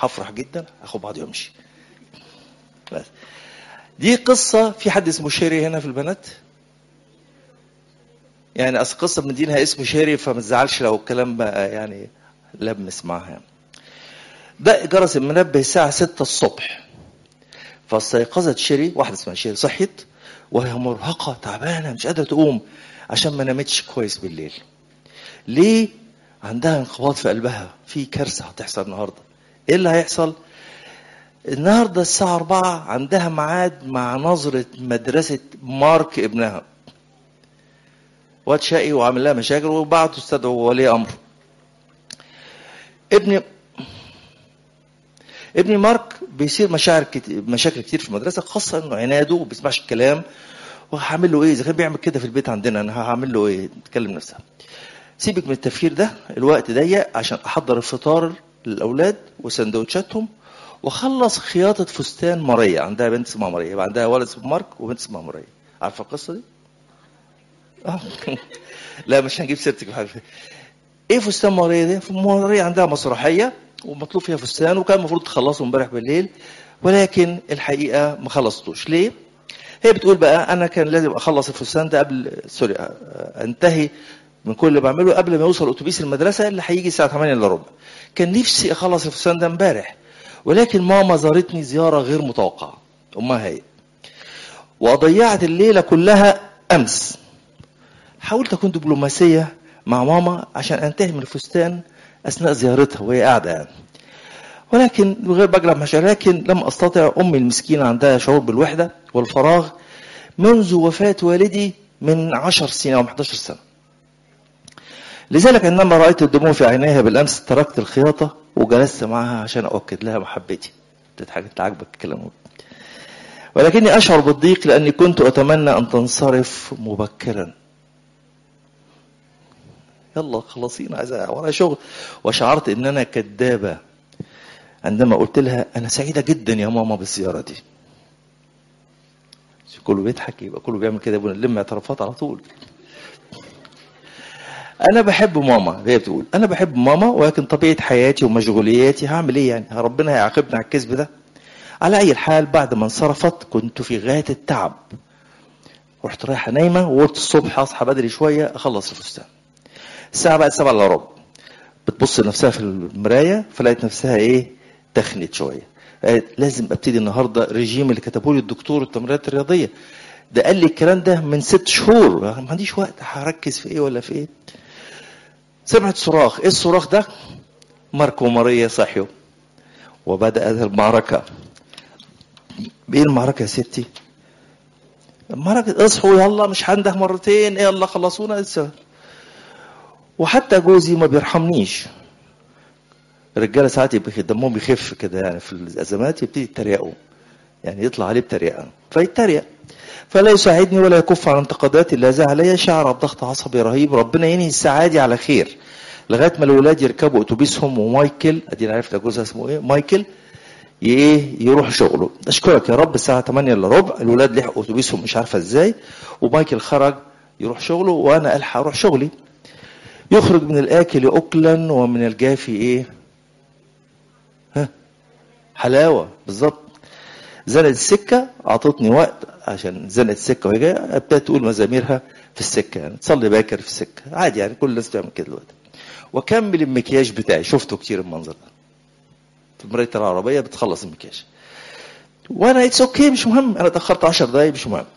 هفرح جدا اخد بعضي وامشي بس دي قصه في حد اسمه شيري هنا في البنات يعني اصل قصه مدينها اسم شيري فما تزعلش لو الكلام بقى يعني لمس معاها ده جرس المنبه الساعه 6 الصبح فاستيقظت شيري واحده اسمها شيري صحيت وهي مرهقه تعبانه مش قادره تقوم عشان ما نامتش كويس بالليل ليه عندها انقباض في قلبها في كارثه هتحصل النهارده ايه اللي هيحصل النهارده الساعه 4 عندها ميعاد مع نظره مدرسه مارك ابنها واد شقي وعامل لها مشاكل وبعتوا استدعوا ولي امر ابني ابني مارك بيصير مشاعر كتير مشاكل كتير في المدرسه خاصه انه عناده وما بيسمعش الكلام وهعمل له ايه اذا كان بيعمل كده في البيت عندنا انا هعمل له ايه تكلم نفسها سيبك من التفكير ده الوقت ضيق عشان احضر الفطار للاولاد وسندوتشاتهم واخلص خياطه فستان ماريا عندها بنت اسمها ماريا يبقى عندها ولد اسمه مارك وبنت اسمها ماريا عارفه القصه دي؟ آه. لا مش هنجيب سيرتك بحاجه ايه فستان ماريا دي؟ ماريا عندها مسرحيه ومطلوب فيها فستان وكان المفروض تخلصه امبارح بالليل ولكن الحقيقه ما خلصتوش ليه؟ هي بتقول بقى انا كان لازم اخلص الفستان ده قبل سوري انتهي من كل اللي بعمله قبل ما يوصل اتوبيس المدرسه اللي هيجي الساعه 8 الا ربع كان نفسي اخلص الفستان ده امبارح ولكن ماما زارتني زياره غير متوقعه امها هي وضيعت الليله كلها امس حاولت اكون دبلوماسيه مع ماما عشان انتهي من الفستان اثناء زيارتها وهي قاعده يعني ولكن بغير بجرب مشاعر لكن لم استطع امي المسكينه عندها شعور بالوحده والفراغ منذ وفاه والدي من عشر سنين او 11 سنه لذلك عندما رايت الدموع في عينيها بالامس تركت الخياطه وجلست معها عشان اؤكد لها محبتي تضحك انت عاجبك الكلام ولكني اشعر بالضيق لاني كنت اتمنى ان تنصرف مبكرا يلا خلصينا عايز ورايا شغل وشعرت ان انا كدابه عندما قلت لها انا سعيده جدا يا ماما بالزياره دي كله بيضحك يبقى كله بيعمل كده بنلم اعترافات على طول انا بحب ماما هي بتقول انا بحب ماما ولكن طبيعه حياتي ومشغولياتي هعمل ايه يعني ربنا هيعاقبني على الكذب ده على اي حال بعد ما انصرفت كنت في غايه التعب رحت رايحه نايمه وقلت الصبح اصحى بدري شويه اخلص الفستان الساعه بقت 7 الا ربع بتبص لنفسها في المرايه فلقيت نفسها ايه تخنت شويه قالت لازم ابتدي النهارده ريجيم اللي كتبه لي الدكتور التمرينات الرياضيه ده قال لي الكلام ده من ست شهور ما عنديش وقت هركز في ايه ولا في ايه سمعت صراخ ايه الصراخ ده ماركو وماريا صحيوا وبدأت المعركة ايه المعركة يا ستي المعركة اصحوا يلا مش هنده مرتين يلا خلصونا لسه وحتى جوزي ما بيرحمنيش الرجاله ساعات يبقى دمهم بيخف كده يعني في الازمات يبتدي يتريقوا يعني يطلع عليه بتريقه فيتريق فلا يساعدني ولا يكف عن انتقاداتي اللاذعه عليا شعر بضغط عصبي رهيب ربنا ينهي السعادي على خير لغايه ما الولاد يركبوا اتوبيسهم ومايكل ادينا عرفت جوزها اسمه ايه مايكل ايه يروح شغله اشكرك يا رب الساعه 8 الا ربع الولاد لحقوا اتوبيسهم مش عارفه ازاي ومايكل خرج يروح شغله وانا الحق اروح شغلي يخرج من الاكل اكلا ومن الجافي ايه ها حلاوه بالظبط زنقت السكه اعطتني وقت عشان زنقت السكه وهي جايه ابتدت تقول مزاميرها في السكه يعني تصلي باكر في السكه عادي يعني كل الناس بتعمل كده دلوقتي واكمل المكياج بتاعي شفته كتير المنظر ده في مرايه العربيه بتخلص المكياج وانا اتس اوكي مش مهم انا اتاخرت 10 دقايق مش مهم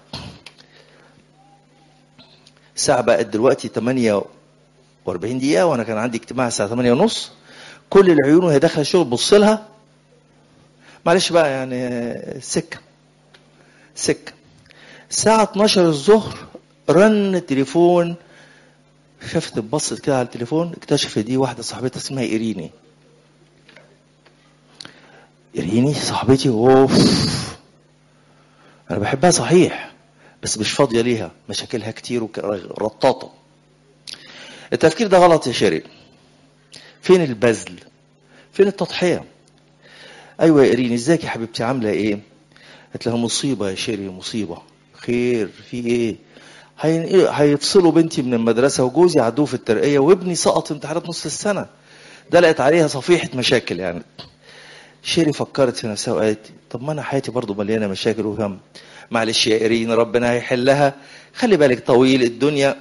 الساعه بقت دلوقتي 48 دقيقه وانا كان عندي اجتماع الساعه 8 ونص كل العيون وهي داخله الشغل بص لها معلش بقى يعني سكه سكه الساعه 12 الظهر رن تليفون شافت بصت كده على التليفون اكتشفت دي واحده صاحبتها اسمها ايريني ايريني صاحبتي اوف انا بحبها صحيح بس مش فاضيه ليها مشاكلها كتير ورطاطه التفكير ده غلط يا شيرين فين البذل فين التضحيه ايوه يا ايرين ازيك يا حبيبتي عامله ايه قالت لها مصيبه يا شيرين مصيبه خير في ايه هيفصلوا بنتي من المدرسه وجوزي عدوه في الترقيه وابني سقط امتحانات نص السنه دلقت عليها صفيحه مشاكل يعني شيري فكرت في نفسها وقالت طب ما انا حياتي برضو مليانه مشاكل وهم معلش يا ايرين ربنا هيحلها خلي بالك طويل الدنيا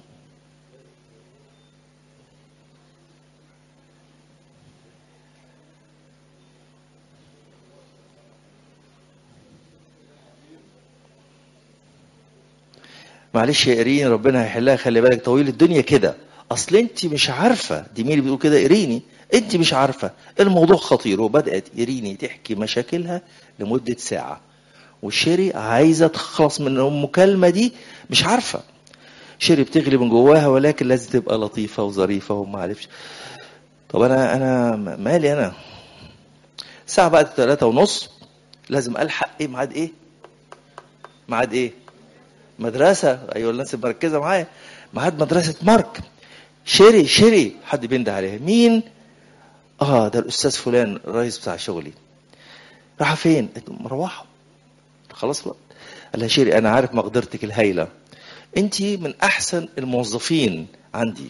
معلش يا ايرين ربنا هيحلها خلي بالك طويل الدنيا كده اصل انت مش عارفه دي مين اللي بيقول كده ايريني انت مش عارفه الموضوع خطير وبدات ايريني تحكي مشاكلها لمده ساعه وشيري عايزه تخلص من المكالمه دي مش عارفه شيري بتغلي من جواها ولكن لازم تبقى لطيفه وظريفه وما عارفش طب انا انا مالي انا الساعه بقت ثلاثة ونص لازم الحق ايه ميعاد ايه ميعاد ايه مدرسه ايوه الناس مركزه معايا ميعاد مدرسه مارك شيري شيري حد بينده عليها مين اه ده الاستاذ فلان الرئيس بتاع شغلي راح فين قلت له مروحه خلاص بقى قال لها شيري انا عارف مقدرتك الهايله انت من احسن الموظفين عندي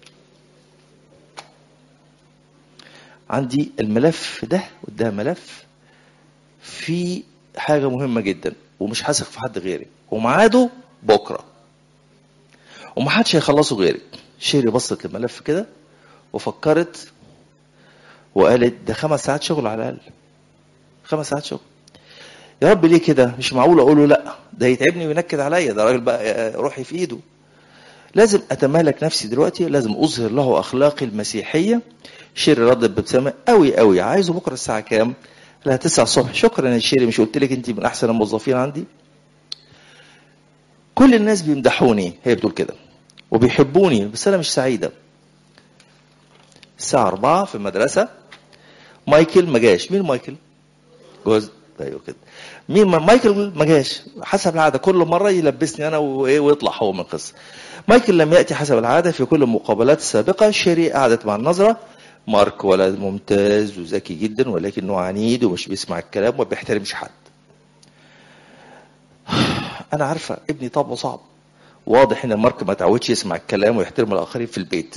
عندي الملف ده وده ملف في حاجه مهمه جدا ومش هثق في حد غيرك وميعاده بكره ومحدش هيخلصه غيرك شيري بصت للملف كده وفكرت وقالت ده خمس ساعات شغل على الاقل خمس ساعات شغل يا رب ليه كده مش معقول اقول له لا ده يتعبني وينكد عليا ده راجل بقى روحي في ايده لازم اتمالك نفسي دلوقتي لازم اظهر له اخلاقي المسيحيه شيري ردت بابتسامه قوي قوي عايزه بكره الساعه كام؟ لا 9 الصبح شكرا يا شيري مش قلت لك انت من احسن الموظفين عندي كل الناس بيمدحوني هي بتقول كده وبيحبوني بس انا مش سعيده الساعه 4 في المدرسه مايكل ما جاش مين مايكل جوز ايوه كده مين ما مايكل ما جاش حسب العاده كل مره يلبسني انا وايه ويطلع هو من القصه مايكل لم ياتي حسب العاده في كل المقابلات السابقه شيري قعدت مع النظره مارك ولد ممتاز وذكي جدا ولكنه عنيد ومش بيسمع الكلام وما بيحترمش حد انا عارفه ابني طبعه صعب واضح ان مارك ما تعودش يسمع الكلام ويحترم الاخرين في البيت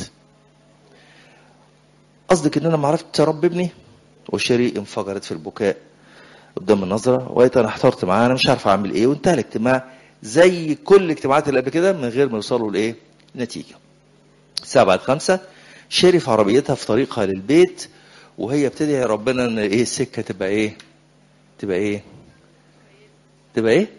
قصدك ان انا ما عرفتش اربي ابني وشيري انفجرت في البكاء قدام النظره وقيت انا احترت معاه انا مش عارف اعمل ايه وانتهى الاجتماع زي كل الاجتماعات اللي قبل كده من غير ما يوصلوا لايه نتيجه الساعه بعد خمسة شيري في عربيتها في طريقها للبيت وهي بتدعي ربنا ان ايه السكه تبقى ايه تبقى ايه تبقى ايه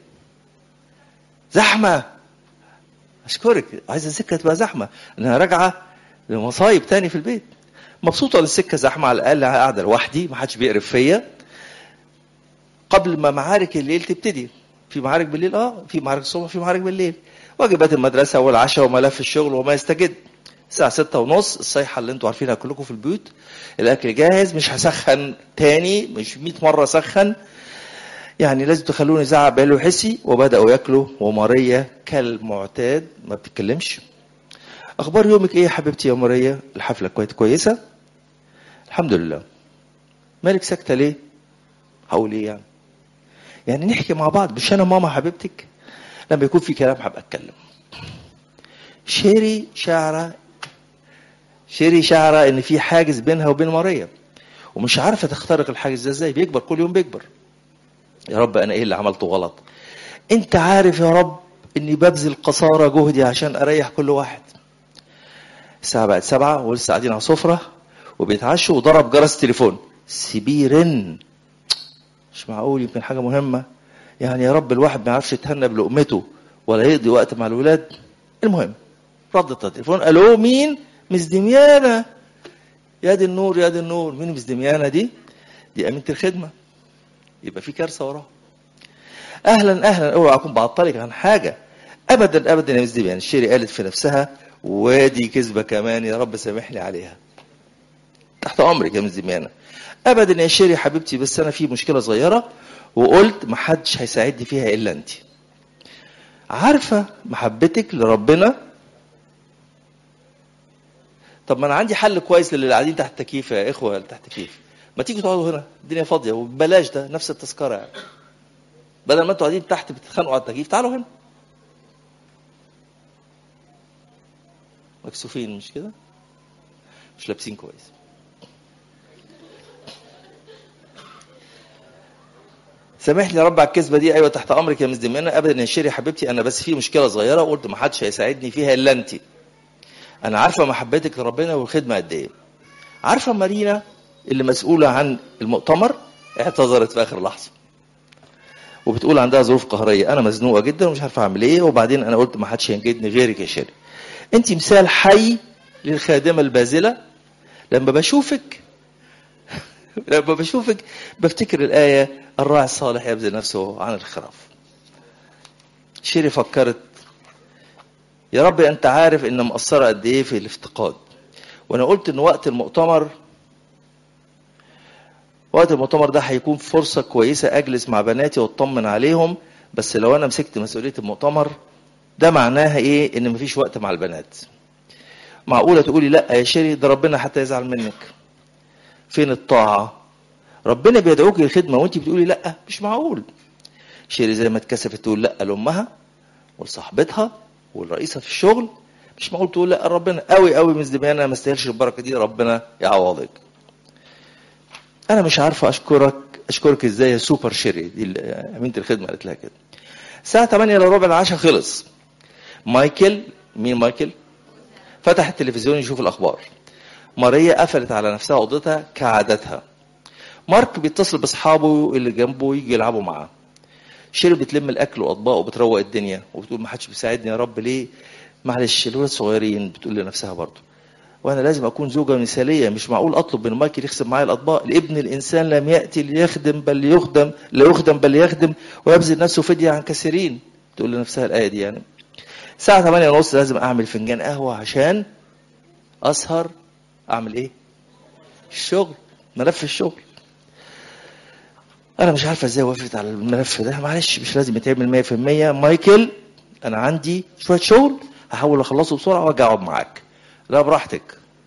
زحمه اشكرك عايزه السكه تبقى زحمه انها راجعه لمصايب تاني في البيت مبسوطه ان السكه زحمه على الاقل قاعده لوحدي ما حدش بيقرف فيا قبل ما معارك الليل تبتدي في معارك بالليل اه في معارك الصبح في معارك بالليل واجبات المدرسه والعشاء وملف الشغل وما يستجد الساعة ستة ونص الصيحة اللي انتوا عارفينها كلكم في البيوت الأكل جاهز مش هسخن تاني مش 100 مرة سخن يعني لازم تخلوني زعق باله وحسي وبدأوا ياكلوا وماريا كالمعتاد ما بتتكلمش أخبار يومك إيه يا حبيبتي يا ماريا الحفلة كويس كويسة الحمد لله مالك ساكتة ليه هقول إيه يعني يعني نحكي مع بعض مش أنا ماما حبيبتك لما يكون في كلام هبقى أتكلم شيري شعرة شيري شعرة ان في حاجز بينها وبين ماريا ومش عارفه تخترق الحاجز ده ازاي بيكبر كل يوم بيكبر يا رب انا ايه اللي عملته غلط انت عارف يا رب اني ببذل قصارى جهدي عشان اريح كل واحد الساعه بقت سبعة ولسه قاعدين على سفره وبيتعشوا وضرب جرس تليفون سيبيه رن مش معقول يمكن حاجه مهمه يعني يا رب الواحد ما يعرفش يتهنى بلقمته ولا يقضي وقت مع الولاد المهم ردت التليفون الو مين مس دميانة يا دي النور يا دي النور مين مس دميانة دي دي أمينة الخدمة يبقى في كارثة وراها أهلا أهلا أوعى أكون بعطلك عن حاجة أبدا أبدا يا مس دميانة الشيري قالت في نفسها وادي كذبة كمان يا رب سامحني عليها تحت أمرك يا مس دميانة أبدا يا شيري حبيبتي بس أنا في مشكلة صغيرة وقلت محدش هيساعدني فيها إلا أنت عارفة محبتك لربنا طب ما انا عندي حل كويس للي قاعدين تحت التكييف يا اخوه اللي تحت التكييف ما تيجوا تقعدوا هنا الدنيا فاضيه وببلاش ده نفس التذكره يعني بدل ما انتوا قاعدين تحت بتتخانقوا على التكييف تعالوا هنا مكسوفين مش كده مش لابسين كويس سامح لي يا رب على الكذبه دي ايوه تحت امرك يا مس دميانه ابدا يا شيري حبيبتي انا بس في مشكله صغيره وقلت ما حدش هيساعدني فيها الا انت انا عارفه محبتك لربنا والخدمه قد ايه عارفه مارينا اللي مسؤوله عن المؤتمر اعتذرت في اخر لحظه وبتقول عندها ظروف قهريه انا مزنوقه جدا ومش عارفه اعمل ايه وبعدين انا قلت ما حدش هينجدني غيرك يا شيري انت مثال حي للخادمه الباذله لما بشوفك لما بشوفك بفتكر الآية الراعي الصالح يبذل نفسه عن الخراف شيري فكرت يا رب أنت عارف إن مقصرة قد إيه في الافتقاد وأنا قلت إن وقت المؤتمر وقت المؤتمر ده هيكون فرصة كويسة أجلس مع بناتي وأطمن عليهم بس لو أنا مسكت مسؤولية المؤتمر ده معناها إيه إن مفيش وقت مع البنات معقولة تقولي لا يا شيري ده ربنا حتى يزعل منك فين الطاعة ربنا بيدعوك للخدمة وانت بتقولي لا مش معقول شيري زي ما اتكسفت تقول لا لأمها ولصاحبتها والرئيسة في الشغل مش معقول تقول لا ربنا قوي قوي مش انا ما استاهلش البركة دي ربنا يعوضك انا مش عارفة اشكرك اشكرك ازاي يا سوبر شيري دي امينة الخدمة قالت لها كده الساعة 8 الا ربع العشاء خلص مايكل مين مايكل فتح التلفزيون يشوف الاخبار ماريا قفلت على نفسها اوضتها كعادتها مارك بيتصل باصحابه اللي جنبه يجي يلعبوا معاه شيري بتلم الاكل واطباق وبتروق الدنيا وبتقول ما حدش بيساعدني يا رب ليه معلش الولاد صغيرين بتقول لنفسها برضه وانا لازم اكون زوجه مثاليه مش معقول اطلب من مايكل يغسل معايا الاطباق لابن الانسان لم ياتي ليخدم بل ليخدم لا يخدم بل يخدم ويبذل نفسه فديه عن كثيرين تقول لنفسها الايه دي يعني الساعه 8 ونص لازم اعمل فنجان قهوه عشان اسهر اعمل ايه الشغل ملف الشغل انا مش عارفه ازاي وقفت على الملف ده معلش مش لازم يتعمل 100% مايكل انا عندي شويه شغل هحاول اخلصه بسرعه واجي اقعد معاك لا براحتك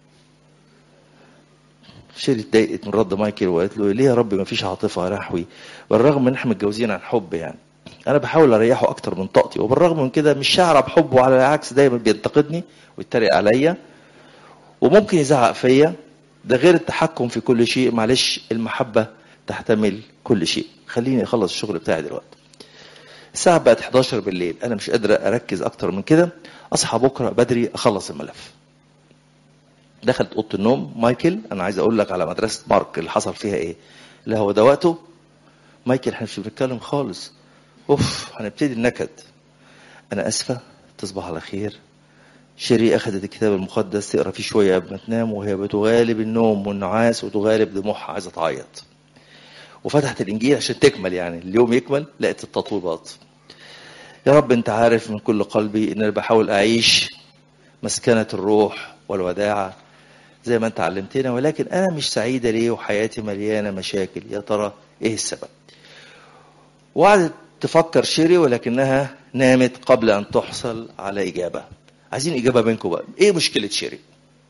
شيري اتضايقت من رد مايكل وقالت له ليه يا رب ما فيش عاطفه يا رحوي بالرغم من احنا متجوزين عن حب يعني انا بحاول اريحه اكتر من طاقتي وبالرغم من كده مش شاعره بحبه على العكس دايما بينتقدني ويتريق عليا وممكن يزعق فيا ده غير التحكم في كل شيء معلش المحبة تحتمل كل شيء خليني اخلص الشغل بتاعي دلوقتي الساعة بقت 11 بالليل انا مش قادر اركز اكتر من كده اصحى بكرة بدري اخلص الملف دخلت اوضه النوم مايكل انا عايز اقول لك على مدرسه مارك اللي حصل فيها ايه لا هو ده وقته مايكل احنا مش بنتكلم خالص اوف هنبتدي النكد انا اسفه تصبح على خير شيري أخذت الكتاب المقدس تقرا فيه شوية قبل ما تنام وهي بتغالب النوم والنعاس وتغالب دموعها عايزة تعيط وفتحت الإنجيل عشان تكمل يعني اليوم يكمل لقيت التطويبات يا رب أنت عارف من كل قلبي إن أنا بحاول أعيش مسكنة الروح والوداعة زي ما أنت علمتنا ولكن أنا مش سعيدة ليه وحياتي مليانة مشاكل يا ترى إيه السبب وقعدت تفكر شيري ولكنها نامت قبل أن تحصل على إجابة عايزين اجابه منكم بقى ايه مشكله شيري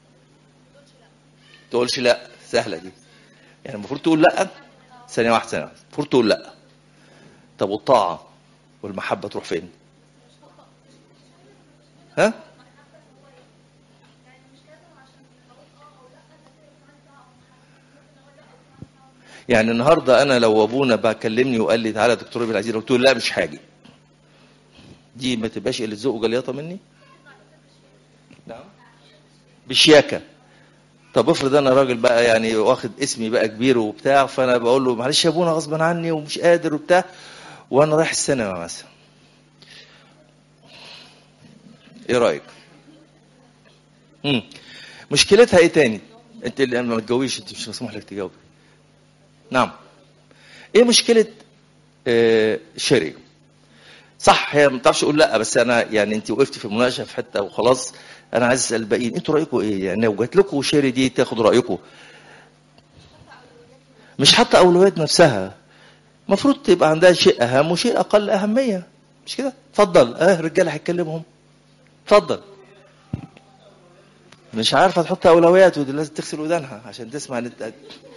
تقولش لا سهله دي يعني المفروض تقول لا ثانيه واحده ثانيه واحده المفروض تقول لا طب والطاعه والمحبه تروح فين ها يعني النهارده انا لو ابونا بقى كلمني وقال لي تعالى يا دكتور ابن العزيز قلت له لا مش هاجي دي ما تبقاش قله ذوق وجليطه مني نعم بشياكة طب افرض انا راجل بقى يعني واخد اسمي بقى كبير وبتاع فانا بقول له معلش يا ابونا غصبا عني ومش قادر وبتاع وانا رايح السينما مثلا ايه رايك مم. مشكلتها ايه تاني انت اللي ما تجاوبيش انت مش مسموح لك تجاوبي نعم ايه مشكله آه شيري صح هي ما بتعرفش تقول لا بس انا يعني انت وقفتي في المناقشه في حته وخلاص انا عايز اسال الباقيين انتوا رايكم ايه يعني لو جات لكم شيري دي تاخد رايكم مش حتى اولويات نفسها المفروض تبقى عندها شيء اهم وشيء اقل اهميه مش كده اتفضل اه الرجاله هيتكلمهم اتفضل مش عارفه تحط اولويات ودي لازم تغسل ودانها عشان تسمع نت...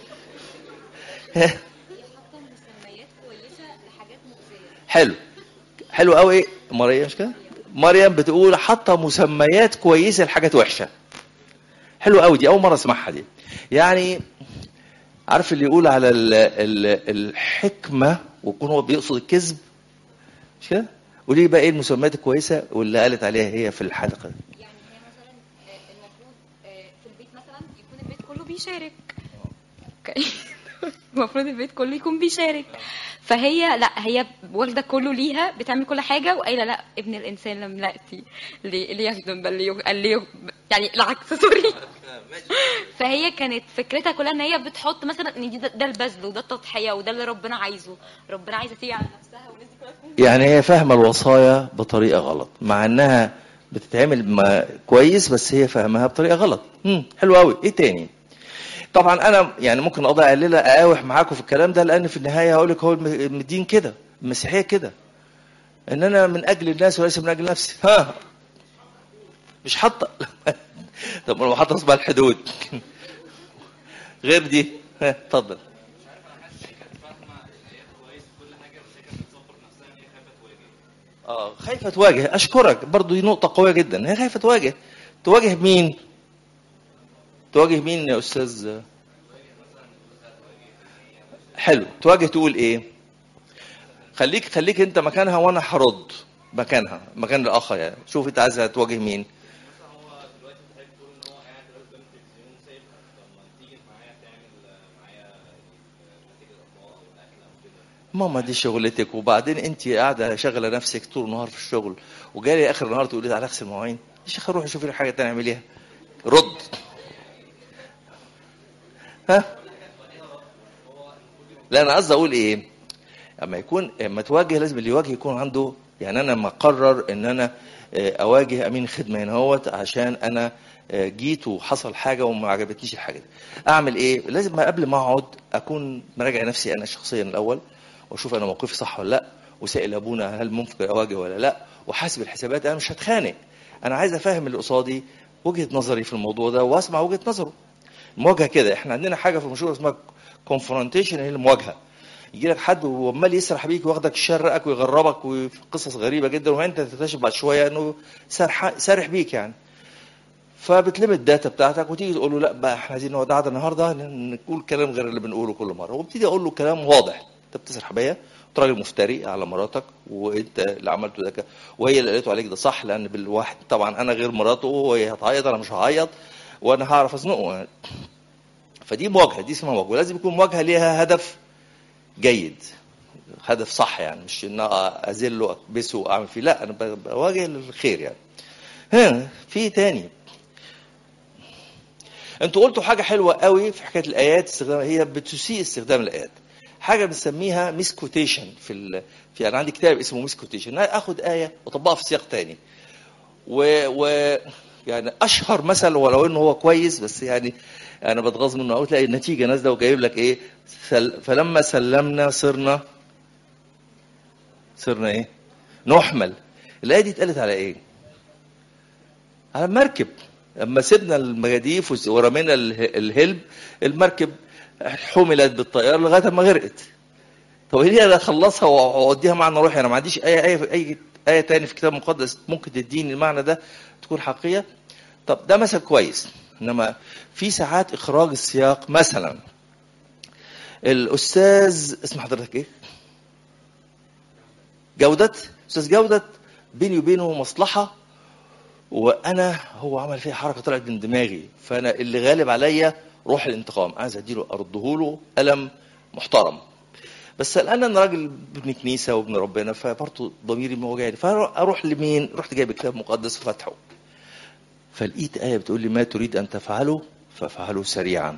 حلو حلو قوي مريم مش كده مريم بتقول حاطه مسميات كويسه لحاجات وحشه حلو قوي دي اول مره اسمعها دي يعني عارف اللي يقول على ال ال الحكمه ويكون هو بيقصد الكذب مش كده قولي بقى ايه المسميات الكويسه واللي قالت عليها هي في الحلقه دي يعني هي مثلا آه، المفروض آه، في البيت مثلا يكون البيت كله بيشارك اوكي المفروض البيت كله يكون بيشارك فهي لا هي واخده كله ليها بتعمل كل حاجه وقايله لا ابن الانسان لم ياتي لي- ليخدم بل ليغ- ليغ- يعني العكس سوري فهي كانت فكرتها كلها ان هي بتحط مثلا ان دي- ده, ده البذل وده التضحيه وده اللي ربنا عايزه ربنا عايزه تيجي على نفسها والناس دي كلها تكون يعني هي فاهمه الوصايا بطريقه غلط مع انها بتتعمل ما كويس بس هي فاهمها بطريقه غلط امم حلو قوي ايه تاني طبعا انا يعني ممكن اضيع الليله اقاوح معاكم في الكلام ده لان في النهايه هقول لك هو الم- الدين كده المسيحيه كده ان انا من اجل الناس وليس من اجل نفسي ها مش حاطه طب لو حاطه اصبع الحدود غير دي ها اتفضل اه خايفه تواجه اشكرك برضو دي نقطه قويه جدا هي خايفه تواجه تواجه مين تواجه مين يا استاذ حلو تواجه تقول ايه خليك خليك انت مكانها وانا هرد مكانها مكان الاخر يعني شوف انت عايزها تواجه مين ماما دي شغلتك وبعدين انت قاعده شغله نفسك طول النهار في الشغل وجالي اخر النهار تقولي تعالى اغسل مواعين يا شيخ روحي شوفي لي حاجه تانية اعمليها رد ها لا انا قصدي اقول ايه اما يكون اما تواجه لازم اللي يواجه يكون عنده يعني انا لما اقرر ان انا آه، اواجه امين خدمه هنا هوت عشان انا آه، جيت وحصل حاجه وما عجبتنيش الحاجه دي اعمل ايه لازم قبل ما اقعد اكون مراجع نفسي انا شخصيا الاول واشوف انا موقفي صح ولا لا وسائل ابونا هل ممكن اواجه ولا لا وحاسب الحسابات انا مش هتخانق انا عايز افهم اللي قصادي وجهه نظري في الموضوع ده واسمع وجهه نظره المواجهه كده احنا عندنا حاجه في المشروع اسمها كونفرونتيشن هي المواجهه يجي لك حد وعمال يسرح بيك وياخدك يشرقك ويغربك وفي قصص غريبه جدا وانت تكتشف بعد شويه انه سرح سارح بيك يعني فبتلم الداتا بتاعتك وتيجي تقول له لا بقى احنا عايزين نقعد قعده النهارده نقول كلام غير اللي بنقوله كل مره وابتدي اقول له كلام واضح انت بتسرح بيا انت راجل مفتري على مراتك وانت اللي عملته ده ك- وهي اللي قالته عليك ده صح لان بالواحد طبعا انا غير مراته وهي هتعيط انا مش هعيط وانا هعرف ازنقه فدي مواجهه دي اسمها مواجهه ولازم يكون مواجهه ليها هدف جيد هدف صح يعني مش ان أنا اذله اكبسه واعمل فيه لا انا ب- بواجه للخير يعني ها في تاني انتوا قلتوا حاجه حلوه قوي في حكايه الايات استخدام هي بتسيء استخدام الايات حاجه بنسميها ميسكوتيشن في ال... في انا عندي كتاب اسمه ميسكوتيشن اخد ايه واطبقها في سياق تاني و, و... يعني اشهر مثل ولو انه هو كويس بس يعني انا بتغاظ منه قوي تلاقي النتيجه نازله وجايب لك ايه سل... فلما سلمنا صرنا صرنا ايه نحمل الايه دي اتقالت على ايه على المركب لما سيبنا المجاديف وس- ورمينا اله- الهلب المركب حملت بالطيار لغايه ما غرقت طب ليه انا اخلصها واوديها معنى روحي انا ما عنديش اي اي اي ايه تاني في الكتاب المقدس ممكن تديني المعنى ده تكون حقيقيه طب ده مثل كويس انما في ساعات اخراج السياق مثلا الاستاذ اسم حضرتك ايه جودة استاذ جودة بيني وبينه مصلحة وانا هو عمل فيها حركة طلعت من دماغي فانا اللي غالب عليا روح الانتقام عايز اديله ارده له قلم محترم بس الان انا راجل ابن كنيسه وابن ربنا فبرضه ضميري موجعني فاروح لمين؟ رحت جايب كتاب مقدس وفتحه فلقيت ايه بتقول لي ما تريد ان تفعله فافعله سريعا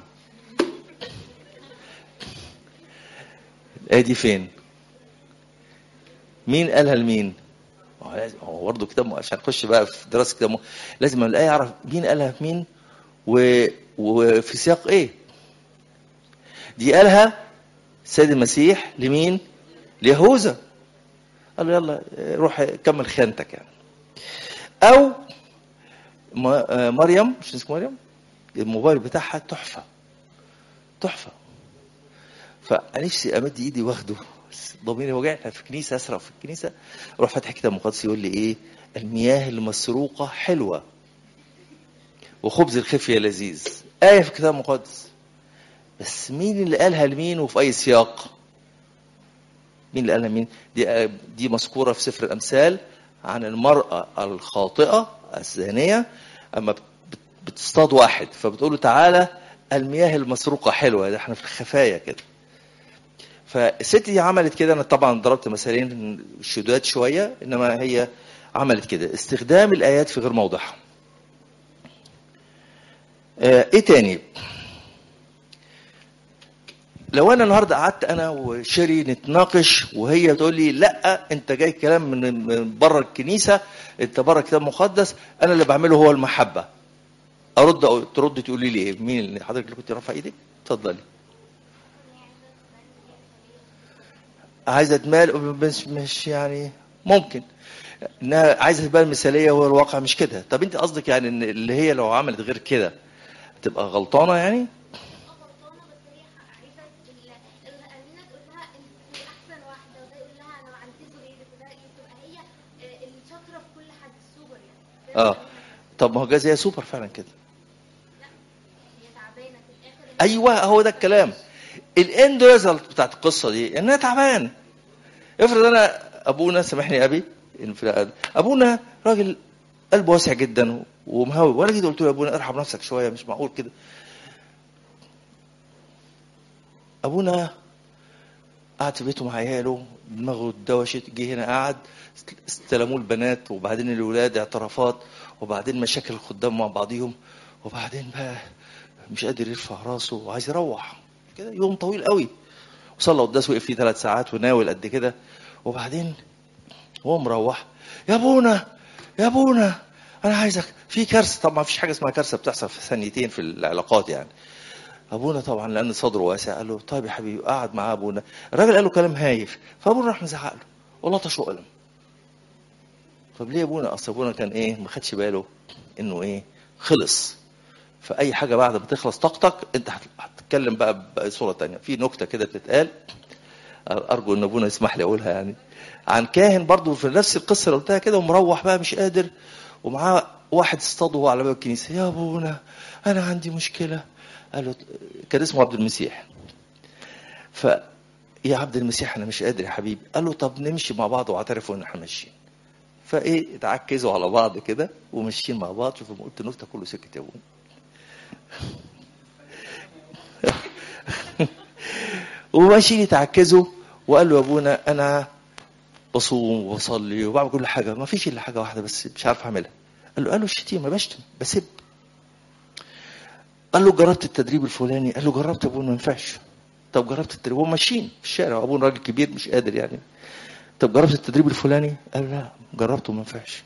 الايه دي فين؟ مين قالها لمين؟ هو لازم هو برضه كتاب مؤ- عشان نخش بقى في دراسه كتاب مؤ- لازم الاقي اعرف مين قالها في مين و... وفي سياق ايه؟ دي قالها السيد المسيح لمين؟ ليهوذا قال له يلا روح كمل خيانتك يعني او م- آه، مريم مش اسمها مريم الموبايل بتاعها تحفه تحفه فنفسي امد ايدي واخده بس ضميري وجعني في كنيسه اسرق في الكنيسه اروح فاتح كتاب مقدس يقول لي ايه المياه المسروقه حلوه وخبز الخفيه لذيذ ايه في الكتاب المقدس بس مين اللي قالها لمين وفي اي سياق مين اللي قالها مين دي دي مذكوره في سفر الامثال عن المراه الخاطئه الزانيه اما بت- بتصطاد واحد فبتقول له تعالى المياه المسروقه حلوه ده احنا في الخفايا كده فالست دي عملت كده انا طبعا ضربت مثالين شداد شويه انما هي عملت كده استخدام الايات في غير موضعها آه، ايه تاني لو انا النهارده قعدت انا وشيري نتناقش وهي تقول لي لا انت جاي كلام من من بره الكنيسه انت بره كتاب مقدس انا اللي بعمله هو المحبه ارد أو ترد تقولي لي ايه مين اللي حضرتك اللي كنت رافعه ايدك اتفضلي عايزه تمال مش مش يعني ممكن انها عايزه تبان مثاليه وهو الواقع مش كده طب انت قصدك يعني ان اللي هي لو عملت غير كده تبقى غلطانه يعني غلطانه بس هي عايزه ال- الامينه تقول لها انت احسن واحده وده يقول لها انا عندي زريرك وده تبقى هي آه، الشاطره في كل حاجه السوبر يعني ده اه طب ما هو جاز هي سوبر فعلا كده هي تعبانه في الاخر ايوه هو ده الكلام الاند ريزلت بتاعت القصه دي انها تعبان افرض انا ابونا سامحني يا ابي إن في- ابونا راجل قلبه واسع جدا ومهوي وانا جيت قلت له يا ابونا ارحم نفسك شويه مش معقول كده ابونا قعد في بيته مع عياله دماغه اتدوشت جه هنا قعد استلموه البنات وبعدين الولاد اعترافات وبعدين مشاكل الخدام مع بعضهم وبعدين بقى مش قادر يرفع راسه وعايز يروح كده يوم طويل قوي وصلى قداس وقف فيه ثلاث ساعات وناول قد كده وبعدين هو مروح يا ابونا يا ابونا انا عايزك في كارثه طبعا ما فيش حاجه اسمها كارثه بتحصل في ثانيتين في العلاقات يعني ابونا طبعا لان صدره واسع قال له طيب يا حبيبي قعد مع ابونا الراجل قال له كلام هايف فابونا راح مزعق له ولطشه وقلم طب ليه يا ابونا اصل ابونا كان ايه ما خدش باله انه ايه خلص فاي حاجه بعد ما تخلص طاقتك انت هت- هتتكلم بقى بصوره تانية في نكته كده بتتقال ارجو ان ابونا يسمح لي اقولها يعني عن كاهن برضو في نفس القصه اللي قلتها كده ومروح بقى مش قادر ومعاه واحد اصطاده وهو على باب الكنيسه يا ابونا انا عندي مشكله قال له كان اسمه عبد المسيح ف يا عبد المسيح انا مش قادر يا حبيبي قال له طب نمشي مع بعض واعترفوا ان احنا ماشيين فايه اتعكزوا على بعض كده وماشيين مع بعض شوفوا ما قلت نكته كله سكت يا ابونا وماشيين يتعكزوا وقال له يا ابونا انا بصوم وبصلي وبعمل كل حاجه ما فيش الا حاجه واحده بس مش عارف اعملها قال له قال له الشتيمه بشتم بسب قال له جربت التدريب الفلاني قال له جربت يا ابونا ما ينفعش طب جربت التدريب هم ماشيين في الشارع وابونا راجل كبير مش قادر يعني طب جربت التدريب الفلاني قال له لا جربته ما ينفعش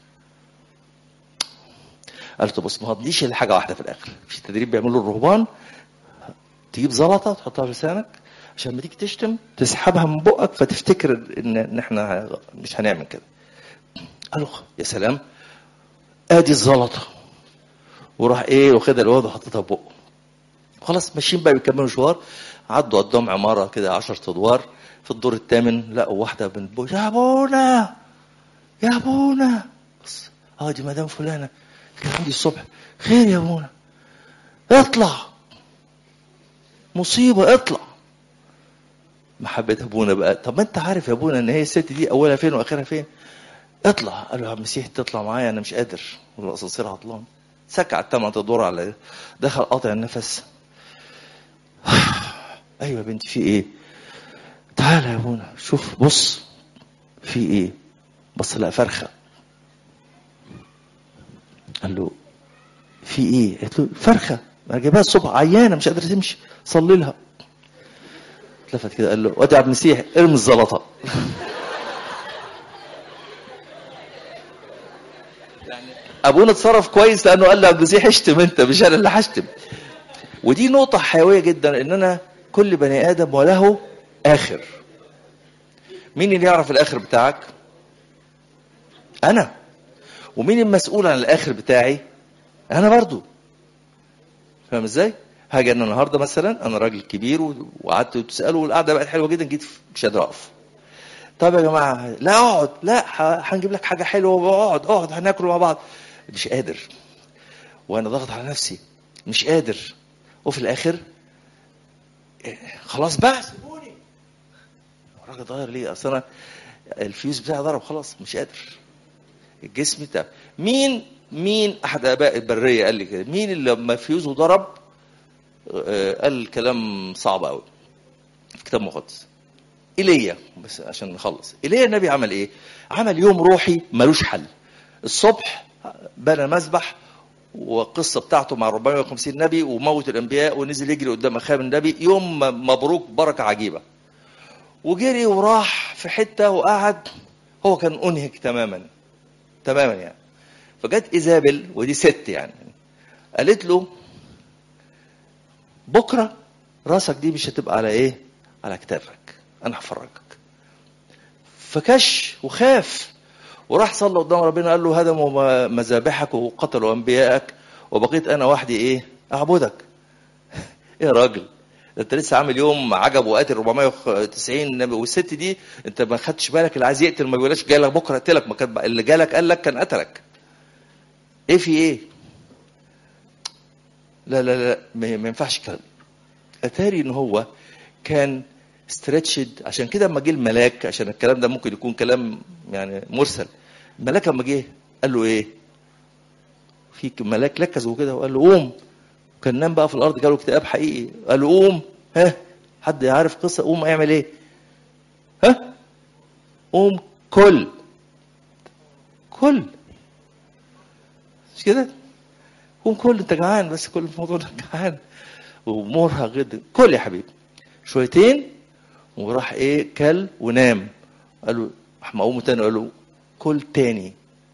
قال له طب بص ما هتديش الا حاجه واحده في الاخر في تدريب بيعمله الرهبان تجيب زلطه تحطها في لسانك عشان لما تيجي تشتم تسحبها من بقك فتفتكر ان ان احنا مش هنعمل كده قال له يا سلام ادي الزلطه وراح ايه واخدها الواد وحطيتها في بقه خلاص ماشيين بقى بيكملوا مشوار عدوا قدام عماره كده 10 ادوار في الدور الثامن لقوا واحده بنت بو يا ابونا يا ابونا بص اه دي مدام فلانه كان عندي الصبح خير يا ابونا اطلع مصيبه اطلع محبة ابونا بقى طب ما انت عارف يا ابونا ان هي الست دي اولها فين واخرها فين اطلع قال له يا عم مسيح تطلع معايا انا مش قادر والاسانسير عطلان سكع الثمان ادوار على دخل قاطع النفس ايوه يا بنتي في ايه تعالى يا ابونا شوف بص في ايه بص لقى فرخه قال له في ايه قالت له فرخه انا جايبها الصبح عيانه مش قادره تمشي صلي لها اتلفت كده قال له وادي عبد المسيح ارمي الزلطه ابونا اتصرف كويس لانه قال له عبد المسيح اشتم انت مش انا اللي هشتم ودي نقطة حيوية جدا ان انا كل بني ادم وله اخر مين اللي يعرف الاخر بتاعك انا ومين المسؤول عن الاخر بتاعي انا برضو فاهم ازاي هاجي انا النهارده مثلا انا راجل كبير و- وقعدت تساله والقعده بقت حلوه جدا جيت مش قادر اقف طب يا جماعه لا اقعد لا ه- هنجيب لك حاجه حلوه اقعد اقعد هناكل مع بعض مش قادر وانا ضاغط على نفسي مش قادر وفي الاخر إيه، خلاص بقى سيبوني الراجل اتغير ليه اصل انا الفيوز بتاعي ضرب خلاص مش قادر الجسم بتاع مين مين احد اباء البريه قال لي كده مين اللي لما فيوزه ضرب آه، قال كلام صعب قوي في كتاب مقدس ايليا بس عشان نخلص ايليا النبي عمل ايه عمل يوم روحي ملوش حل الصبح بنى مسبح والقصه بتاعته مع 450 نبي وموت الانبياء ونزل يجري قدام اخاب النبي يوم م- مبروك بركه عجيبه وجري وراح في حته وقعد هو كان انهك تماما تماما يعني فجت ايزابل ودي ست يعني قالت له بكره راسك دي مش هتبقى على ايه على كتافك انا هفرجك فكش وخاف وراح صلى قدام ربنا قال له هدموا م- مذابحك وقتلوا انبيائك وبقيت انا وحدي ايه اعبدك ايه يا راجل ده انت لسه عامل يوم عجب وقاتل 490 نبي والست دي انت ما خدتش بالك اللي عايز يقتل ما بيقولكش جالك بكره اقتلك ما كان اللي جالك قال لك كان قتلك ايه في ايه لا لا لا ما ما ينفعش الكلام اتاري ان هو كان ستريتشد عشان كده لما جه الملاك عشان الكلام ده ممكن يكون كلام يعني مرسل الملاك لما جه قال له ايه في ملاك لكزه كده وقال له قوم كان نام بقى في الارض جاله اكتئاب حقيقي قال له قوم ها حد يعرف قصه قوم اعمل ايه ها قوم كل كل مش كده قوم كل انت جعان بس كل الموضوع ده جعان ومرهق جدا كل يا حبيبي شويتين وراح ايه كل ونام قال له راح مقومه تاني قال له كل تاني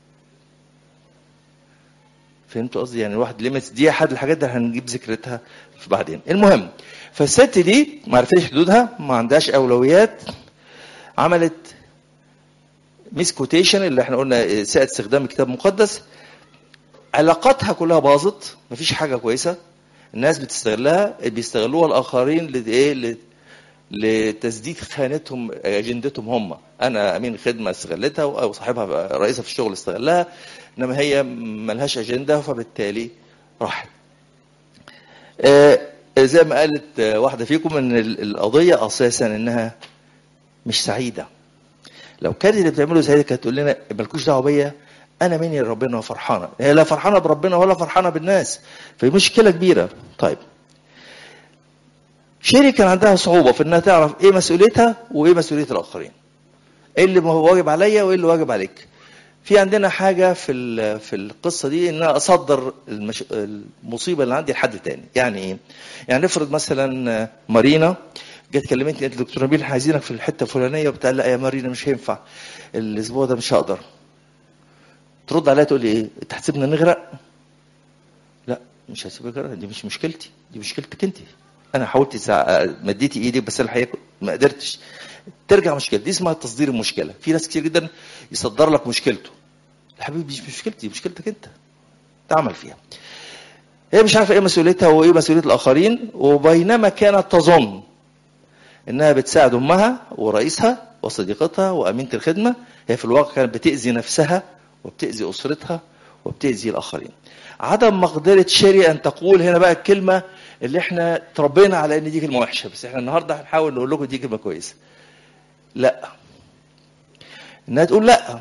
فهمتوا قصدي يعني الواحد ليميتس دي احد الحاجات اللي هنجيب ذكرتها في بعدين المهم فالست دي ما عرفتش حدودها ما عندهاش اولويات عملت ميس كوتيشن اللي احنا قلنا ساء استخدام الكتاب المقدس علاقاتها كلها باظت مفيش حاجه كويسه الناس بتستغلها بيستغلوها الاخرين لايه ل- لتسديد خانتهم اجندتهم هم انا امين خدمه استغلتها او صاحبها رئيسها في الشغل استغلها انما هي ملهاش اجنده فبالتالي راحت آه، زي ما قالت آه، واحده فيكم ان ال- القضيه اساسا انها مش سعيده لو كانت اللي بتعمله سعيده كانت تقول لنا مالكوش دعوه بيا انا مني ربنا وفرحانه هي لا فرحانه بربنا ولا فرحانه بالناس فهي مشكله كبيره طيب شيري كان عندها صعوبه في انها تعرف ايه مسؤوليتها وايه مسؤوليه الاخرين ايه اللي هو واجب عليا وايه اللي واجب عليك في عندنا حاجه في ال- في القصه دي ان انا اصدر المش... المصيبه اللي عندي لحد تاني يعني ايه يعني نفرض مثلا مارينا جت كلمتني قالت لي دكتور نبيل احنا عايزينك في الحته الفلانيه وبتاع لا يا مارينا مش هينفع الاسبوع ده مش هقدر ترد عليها تقول لي ايه انت هتسيبنا نغرق لا مش هسيبك نغرق دي مش مشكلتي دي مشكلتك انت انا حاولت ساعة مديتي ايدي بس الحقيقه ما قدرتش ترجع مشكله دي اسمها تصدير المشكله في ناس كتير جدا يصدر لك مشكلته يا حبيبي دي مش مشكلتي دي مشكلتك انت تعمل فيها هي مش عارفه ايه مسؤوليتها وايه مسؤوليه الاخرين وبينما كانت تظن انها بتساعد امها ورئيسها وصديقتها وامينه الخدمه هي في الواقع كانت بتاذي نفسها وبتاذي اسرتها وبتاذي الاخرين عدم مقدره شيري ان تقول هنا بقى الكلمه اللي احنا تربينا على ان دي كلمه وحشه بس احنا النهارده هنحاول نقول لكم دي كلمه كويسه لا انها تقول لا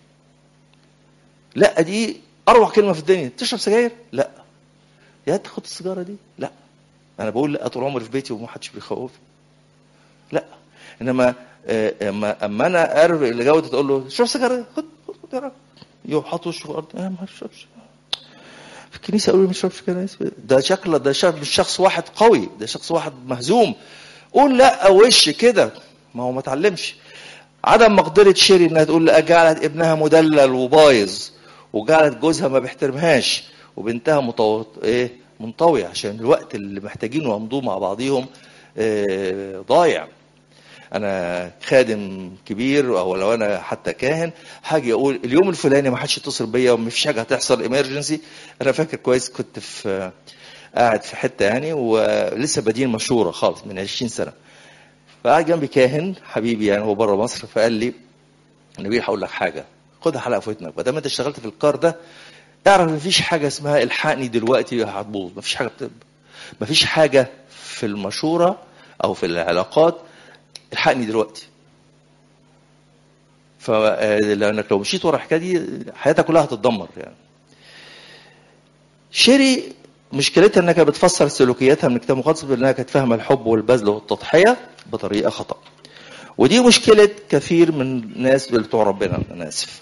لا دي اروع كلمه في الدنيا تشرب سجاير لا يا تاخد السيجاره دي لا انا بقول لا طول عمري في بيتي وما حدش بيخوفني لا انما آه، اما اما انا اعرف اللي جوده تقول له شرب سيجاره خد خد خد يا راجل يقوم حاطط وشه في الارض انا ما بشربش في الكنيسه قالوا لي ما تشربش كنيسه ده شكله ده شخص مش شخص واحد قوي ده شخص واحد مهزوم قول لا وش كده ما هو ما اتعلمش عدم مقدرة شيري انها تقول لا جعلت ابنها مدلل وبايظ وجعلت جوزها ما بيحترمهاش وبنتها مطو... ايه منطوية عشان الوقت اللي محتاجينه يمضوه مع بعضيهم آه، ضايع انا خادم كبير او لو انا حتى كاهن هاجي اقول اليوم الفلاني ما حدش يتصل بيا ومفيش حاجه هتحصل ايمرجنسي انا فاكر كويس كنت في قاعد في حته يعني ولسه بادين مشهوره خالص من 20 سنه فقعد جنبي كاهن حبيبي يعني هو بره مصر فقال لي نبيل هقول لك حاجه خدها حلقه في ودنك ما دام انت اشتغلت في الكار ده اعرف مفيش حاجه اسمها الحقني دلوقتي هتبوظ مفيش حاجه بت... مفيش حاجه في المشوره او في العلاقات الحقني دلوقتي فلانك لو مشيت ورا الحكايه دي حياتك كلها هتتدمر يعني شيري مشكلتها انها كانت بتفسر سلوكياتها من الكتاب المقدس بانها كانت فاهمه الحب والبذل والتضحيه بطريقه خطا ودي مشكله كثير من الناس اللي بتوع ربنا انا اسف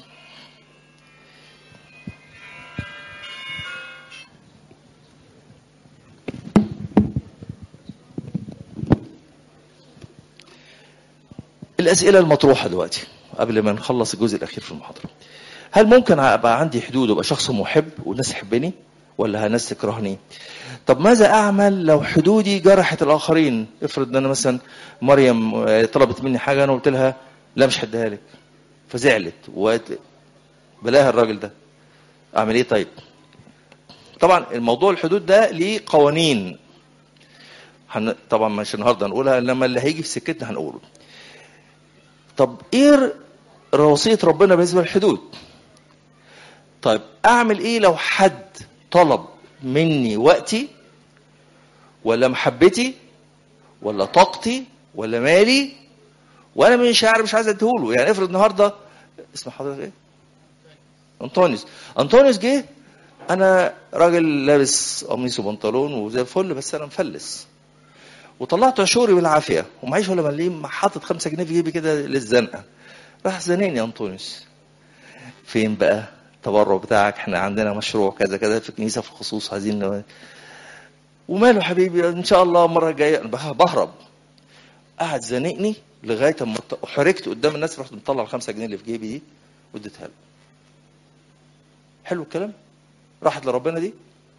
الأسئلة المطروحة دلوقتي قبل ما نخلص الجزء الأخير في المحاضرة هل ممكن أبقى عندي حدود وأبقى شخص محب والناس تحبني ولا ناس تكرهني طب ماذا أعمل لو حدودي جرحت الآخرين افرض أن أنا مثلا مريم آه، طلبت مني حاجة أنا قلت لها لا مش هديها لك فزعلت وقالت بلاها الراجل ده أعمل إيه طيب طبعا الموضوع الحدود ده ليه قوانين هن... طبعا مش النهارده هنقولها انما اللي هيجي في سكتنا هنقوله طب ايه وصيه ربنا بالنسبه للحدود طيب اعمل ايه لو حد طلب مني وقتي ولا محبتي ولا طاقتي ولا مالي وانا مش عارف مش عايز اديهوله يعني افرض النهارده اسم حضرتك ايه انطونيوس انطونيوس جه انا راجل لابس قميص وبنطلون وزي الفل بس انا مفلس وطلعت عشوري بالعافيه ومعيش ولا مليم حاطط خمسة جنيه في جيبي كده للزنقه راح زنقني يا انطونيوس فين بقى التبرع بتاعك احنا عندنا مشروع كذا كذا في الكنيسه في الخصوص عايزين نو... وماله حبيبي ان شاء الله المره الجايه انا بقى بهرب قعد زنقني لغايه اما حركت قدام الناس رحت مطلع الخمسة جنيه اللي في جيبي دي واديتها له حلو الكلام راحت لربنا دي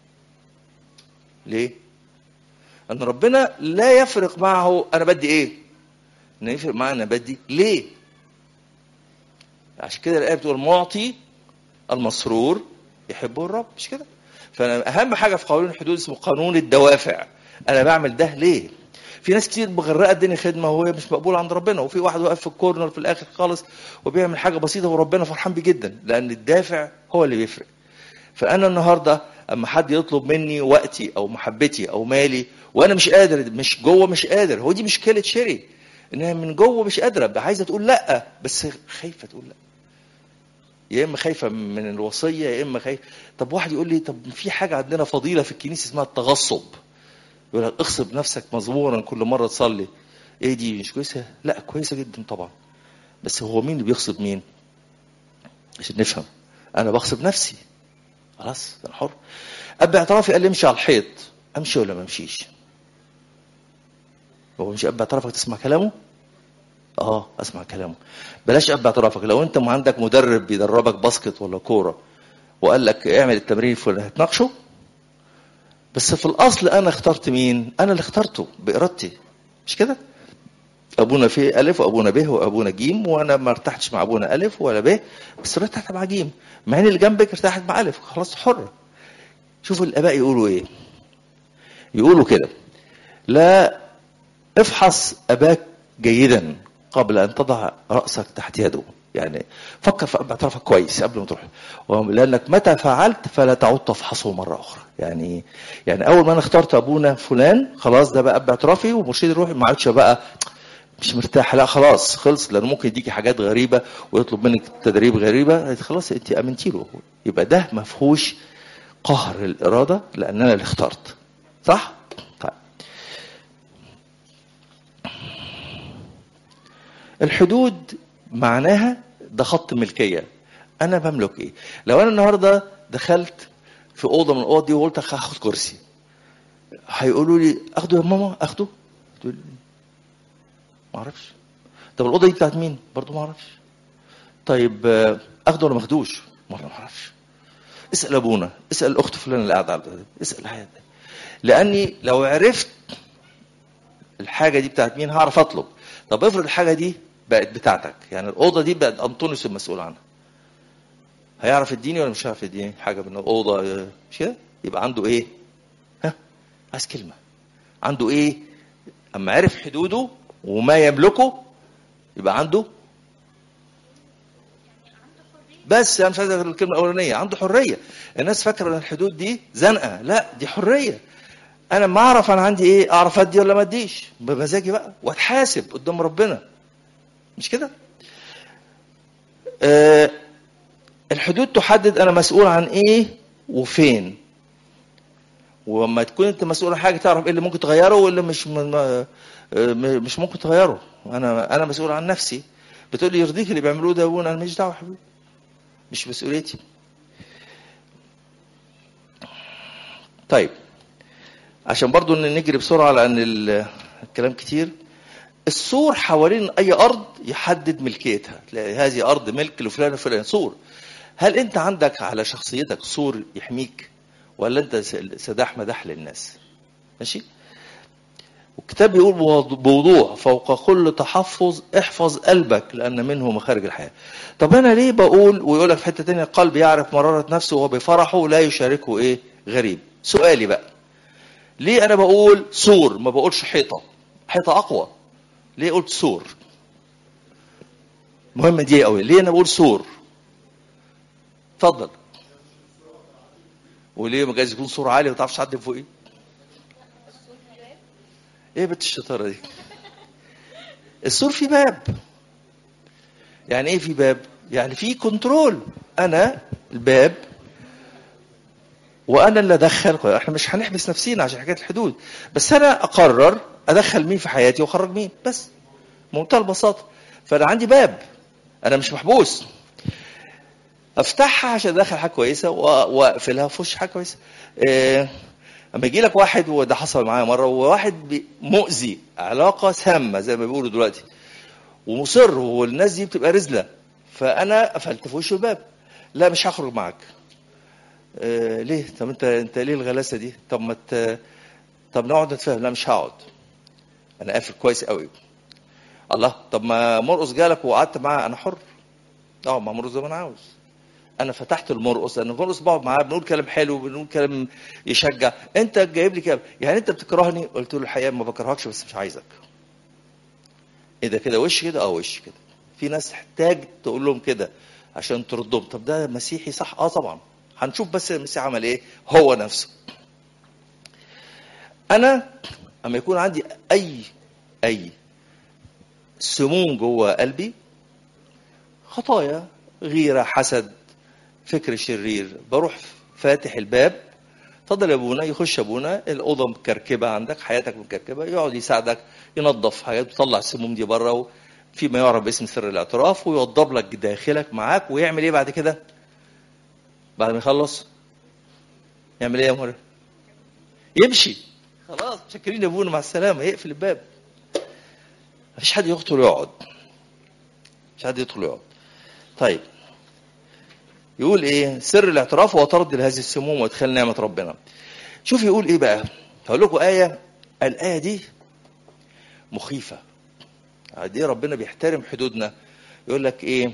ليه ان ربنا لا يفرق معه انا بدي ايه ان يفرق معه انا بدي ليه عشان كده الايه بتقول معطي المسرور يحبه الرب مش كده فانا اهم حاجه في قانون الحدود اسمه قانون الدوافع انا بعمل ده ليه في ناس كتير مغرقه الدنيا خدمه وهي مش مقبوله عند ربنا وفي واحد واقف في الكورنر في الاخر خالص وبيعمل حاجه بسيطه وربنا فرحان بيه جدا لان الدافع هو اللي بيفرق فانا النهارده اما حد يطلب مني وقتي او محبتي او مالي وانا مش قادر مش جوه مش قادر هو دي مشكله شيري انها من جوه مش قادره عايزه تقول لا بس خايفه تقول لا يا اما خايفه من الوصيه يا اما خايفه طب واحد يقول لي طب في حاجه عندنا فضيله في الكنيسه اسمها التغصب يقول لك اغصب نفسك مزمورا كل مره تصلي ايه دي مش كويسه لا كويسه جدا طبعا بس هو مين اللي بيغصب مين عشان نفهم انا بغصب نفسي خلاص انا حر اب اعترافي قال لي امشي على الحيط امشي ولا ما امشيش هو مش اب اعترافك تسمع كلامه اه اسمع كلامه بلاش اب اعترافك لو انت عندك مدرب بيدربك باسكت ولا كوره وقال لك اعمل التمرين الفلاني هتناقشه بس في الاصل انا اخترت مين انا اللي اخترته بارادتي مش كده ابونا في الف وابونا ب وابونا جيم وانا ما ارتحتش مع ابونا الف ولا ب بس ارتحت مع جيم مع ان اللي جنبك ارتحت مع الف خلاص حر شوفوا الاباء يقولوا ايه يقولوا كده لا افحص اباك جيدا قبل ان تضع راسك تحت يده يعني فكر في اب اعترافك كويس قبل ما تروح لانك متى فعلت فلا تعود تفحصه مره اخرى يعني يعني اول ما انا اخترت ابونا فلان خلاص ده بقى اب اعترافي ومرشد الروحي ما عادش بقى مش مرتاح لا خلاص خلص لانه ممكن يديكي حاجات غريبه ويطلب منك تدريب غريبه خلاص انت امنتي له يبقى ده ما فيهوش قهر الاراده لان انا اللي اخترت صح؟ طيب الحدود معناها ده خط ملكيه انا بملك ايه لو انا النهارده دخلت في اوضه من الاوض دي وقلت هاخد كرسي هيقولوا لي اخده يا ماما اخده تقول ما اعرفش طب الاوضه دي بتاعت مين برضه ما اعرفش طيب اخده ولا ما اخدوش ما اعرفش اسال ابونا اسال الاخت فلان اللي قاعده على اسال حاجه لاني لو عرفت الحاجه دي بتاعت مين هعرف اطلب طب افرض الحاجه دي بقت بتاعتك يعني الاوضه دي بقت انطونيوس المسؤول عنها هيعرف يديني ولا مش هيعرف يديني حاجه من الاوضه مش كده يبقى عنده ايه ها عايز كلمه عنده ايه اما عرف حدوده وما يملكه يبقى عنده بس انا مش عايز الكلمه الاولانيه عنده حريه الناس فاكره ان الحدود دي زنقه لا دي حريه انا ما اعرف انا عندي ايه اعرف ادي ولا ما اديش بمزاجي بقى واتحاسب قدام ربنا مش كده آه الحدود تحدد انا مسؤول عن ايه وفين ولما تكون انت مسؤول عن حاجه تعرف ايه اللي ممكن تغيره واللي مش م- م- مش ممكن تغيره انا انا مسؤول عن نفسي بتقول لي يرضيك اللي بيعملوه ده يا ابونا انا ماليش دعوه يا حبيبي مش مسؤوليتي طيب عشان برضو ان نجري بسرعه لان ال- الكلام كتير السور حوالين اي ارض يحدد ملكيتها تلاقي هذه ارض ملك لفلان وفلان سور هل انت عندك على شخصيتك سور يحميك ولا انت س- سداح مداح للناس ماشي والكتاب بيقول بوض- بوضوح فوق كل تحفظ احفظ قلبك لان منه مخارج الحياه طب انا ليه بقول ويقول لك في حته تانية القلب يعرف مراره نفسه وبفرحه لا يشاركه ايه غريب سؤالي بقى ليه انا بقول سور ما بقولش حيطه حيطه اقوى ليه قلت سور مهمه دي قوي ليه انا بقول سور اتفضل وليه ما جايز يكون سور عالي ما تعرفش تعدي فوقيه ايه بنت الشطاره دي السور فيه باب يعني ايه في باب يعني في كنترول انا الباب وانا اللي ادخل احنا مش هنحبس نفسينا عشان حكايه الحدود بس انا اقرر ادخل مين في حياتي واخرج مين بس بمنتهى البساطه فانا عندي باب انا مش محبوس افتحها عشان ادخل حاجه كويسه وأ- واقفلها في وش حاجه كويسه إيه اما يجي لك واحد وده حصل معايا مره وواحد بي- مؤذي علاقه سامه زي ما بيقولوا دلوقتي ومصر والناس دي بتبقى رزله فانا قفلت في وشه الباب لا مش هخرج معاك آه ليه طب انت انت ليه الغلاسه دي طب ما ت... طب نقعد نتفاهم لا مش هقعد انا قافل كويس قوي الله طب ما مرقص جالك وقعدت معاه انا حر اقعد مع مرقص زي ما انا عاوز انا فتحت المرقص لان المرقص بقعد معاه بنقول كلام حلو بنقول كلام يشجع انت جايب لي كلام يعني انت بتكرهني قلت له الحقيقه ما بكرهكش بس مش عايزك ايه ده كده وش كده اه وش كده في ناس تحتاج تقول لهم كده عشان تردهم طب ده مسيحي صح اه طبعا هنشوف بس المسيح عمل ايه هو نفسه انا اما يكون عندي اي اي سموم جوه قلبي خطايا غيره حسد فكر شرير بروح فاتح الباب اتفضل يا ابونا يخش ابونا الاوضه مكركبه عندك حياتك مكركبه يقعد يساعدك ينظف حاجات يطلع السموم دي بره فيما يعرف باسم سر الاعتراف ويوضب لك داخلك معاك ويعمل ايه بعد كده؟ بعد ما يخلص يعمل ايه يا مهر؟ يمشي خلاص شاكرين يا ابونا مع السلامه يقفل الباب مفيش حد يدخل ويقعد مفيش حد يدخل ويقعد طيب يقول ايه سر الاعتراف هو طرد لهذه السموم وادخال نعمه ربنا شوف يقول ايه بقى هقول لكم ايه الايه دي مخيفه قد ايه ربنا بيحترم حدودنا يقول لك ايه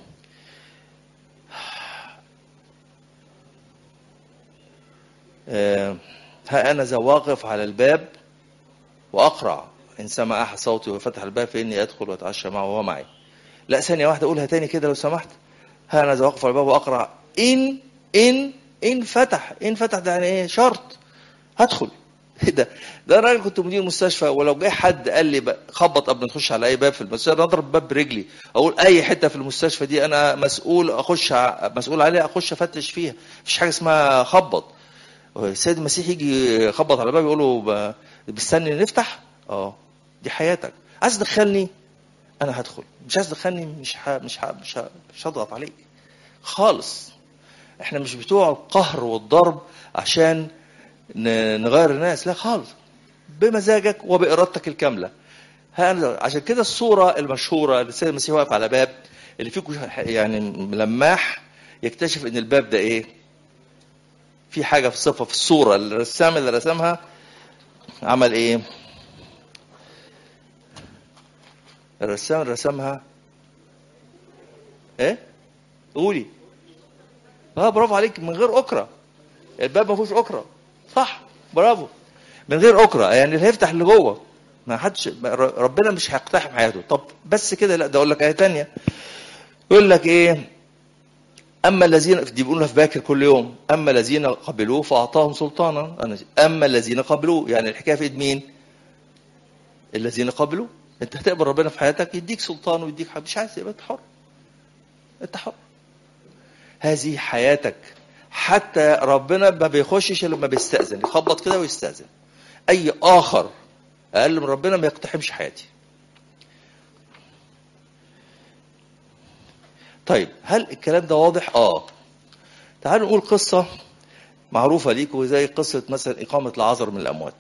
آه، ها انا ذا واقف على الباب واقرع ان سمع احد صوتي وفتح الباب فاني ادخل واتعشى معه وهو معي لا ثانيه واحده قولها تاني كده لو سمحت ها انا ذا واقف على الباب واقرع ان ان ان فتح ان فتح ده يعني ايه شرط هدخل ايه ده ده راجل كنت مدير مستشفى ولو جه حد قال لي بقى خبط قبل ما تخش على اي باب في المستشفى أنا اضرب باب برجلي اقول اي حته في المستشفى دي انا مسؤول اخش ع- مسؤول عليها اخش افتش فيها مفيش حاجه اسمها خبط السيد المسيح يجي يخبط على الباب يقول له ب- بستني نفتح اه دي حياتك عايز تدخلني انا هدخل مش عايز تدخلني مش ه... مش ه... مش ه... مش هضغط عليك خالص احنا مش بتوع القهر والضرب عشان ن- نغير الناس لا خالص بمزاجك وبارادتك الكامله ها- عشان كده الصوره المشهوره اللي السيد المسيح واقف على باب اللي فيه كش- يعني لماح يكتشف ان الباب ده ايه في حاجه في الصفه في الصوره الرسام اللي رسمها عمل ايه الرسام اللي رسمها ايه قولي اه برافو عليك من غير اكره الباب ما فيهوش اكره صح برافو من غير اكره يعني اللي هيفتح اللي جوه ما حدش ربنا مش هيقتحم حياته طب بس كده لا ده اقول لك ايه تانية يقول لك ايه اما الذين دي بيقولوا في باكر كل يوم اما الذين قبلوه فاعطاهم سلطانا أنا- اما الذين قبلوه يعني الحكايه في ايد مين الذين قبلوا انت هتقبل ربنا في حياتك يديك سلطان ويديك حاجه مش عايز يبقى انت حر انت حر هذه حياتك حتى ربنا ما بيخشش الا لما بيستاذن يخبط كده ويستاذن اي اخر اقل من ربنا ما يقتحمش حياتي طيب هل الكلام ده واضح اه تعالوا نقول قصه معروفه ليكم زي قصه مثلا اقامه العذر من الاموات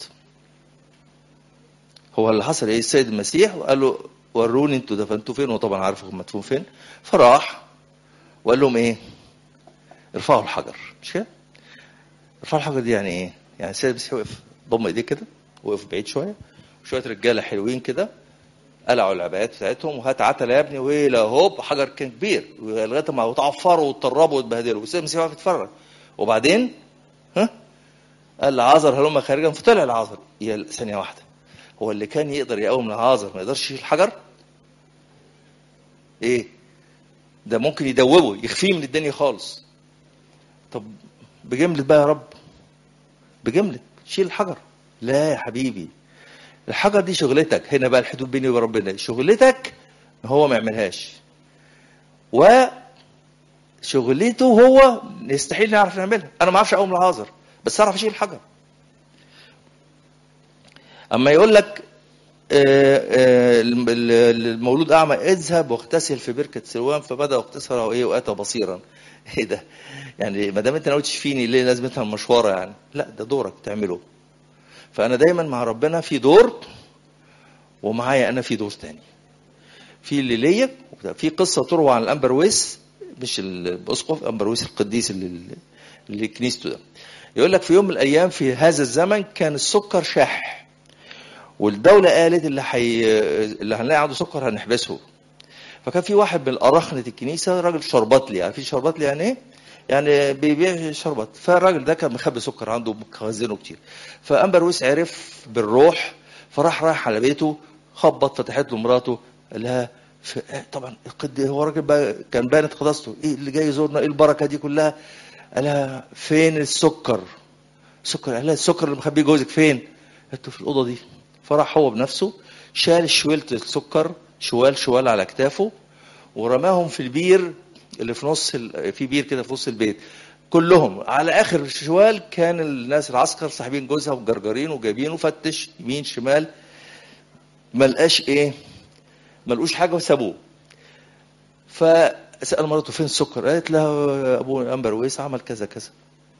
هو اللي حصل ايه السيد المسيح وقال له وروني انتوا دفنتوا فين وطبعا عارف هو مدفون فين فراح وقال لهم ايه ارفعوا الحجر مش كده ارفعوا الحجر دي يعني ايه يعني السيد المسيح وقف ضم ايديه كده وقف بعيد شويه وشويه رجاله حلوين كده قلعوا العبايات بتاعتهم وهات عتله يا ابني ويلا هوب حجر كان كبير لغايه ما تعفروا واتطربوا واتبهدلوا والسيد المسيح واقف يتفرج وبعدين ها قال لعازر هلم خارجا فطلع العازر يا ثانيه واحده هو اللي كان يقدر يقوم العازر ما يقدرش يشيل الحجر ايه ده ممكن يدوبه يخفيه من الدنيا خالص طب بجملة بقى يا رب بجملة شيل الحجر لا يا حبيبي الحجر دي شغلتك هنا بقى الحدود بيني وبين ربنا شغلتك هو ما يعملهاش وشغلته هو يستحيل نعرف نعملها انا ما اعرفش اقوم العازر بس اعرف اشيل الحجر اما يقول لك آه، آه، الم- ال- المولود اعمى اذهب واغتسل في بركه سلوان فبدا يغتسل وايه واتى بصيرا ايه ده يعني ما دام انت ناوي تشفيني ليه لازمتها المشوره يعني لا ده دورك تعمله فانا دايما مع ربنا في دور ومعايا انا في دور تاني في اللي ليا في قصه تروى عن الامبرويس مش الاسقف امبرويس القديس اللي اللي كنيسته ده يقول لك في يوم من الايام في هذا الزمن كان السكر شاح والدوله قالت اللي حي... اللي هنلاقي عنده سكر هنحبسه فكان في واحد من الاراخنه الكنيسه راجل شربطلي عارفين شربطلي يعني ايه؟ يعني بيبيع شربط فالراجل ده كان مخبي سكر عنده مخزنه كتير فامبرويس عرف بالروح فراح رايح على بيته خبط فتحت له مراته قال لها ف... آه طبعا القد هو راجل بقى كان بانت قداسته ايه اللي جاي يزورنا ايه البركه دي كلها قال لها فين السكر سكر قال لها السكر اللي مخبيه جوزك فين قالت له في الاوضه دي فراح هو بنفسه شال شويلة السكر شوال شوال على كتافه ورماهم في البير اللي في نص ال... في بير كده في نص البيت كلهم على اخر شوال كان الناس العسكر صاحبين جوزها وجرجرين وجايبينه فتش يمين شمال ما لقاش ايه ما لقوش حاجه وسابوه فسال مراته فين السكر قالت لها ابو امبرويس عمل كذا كذا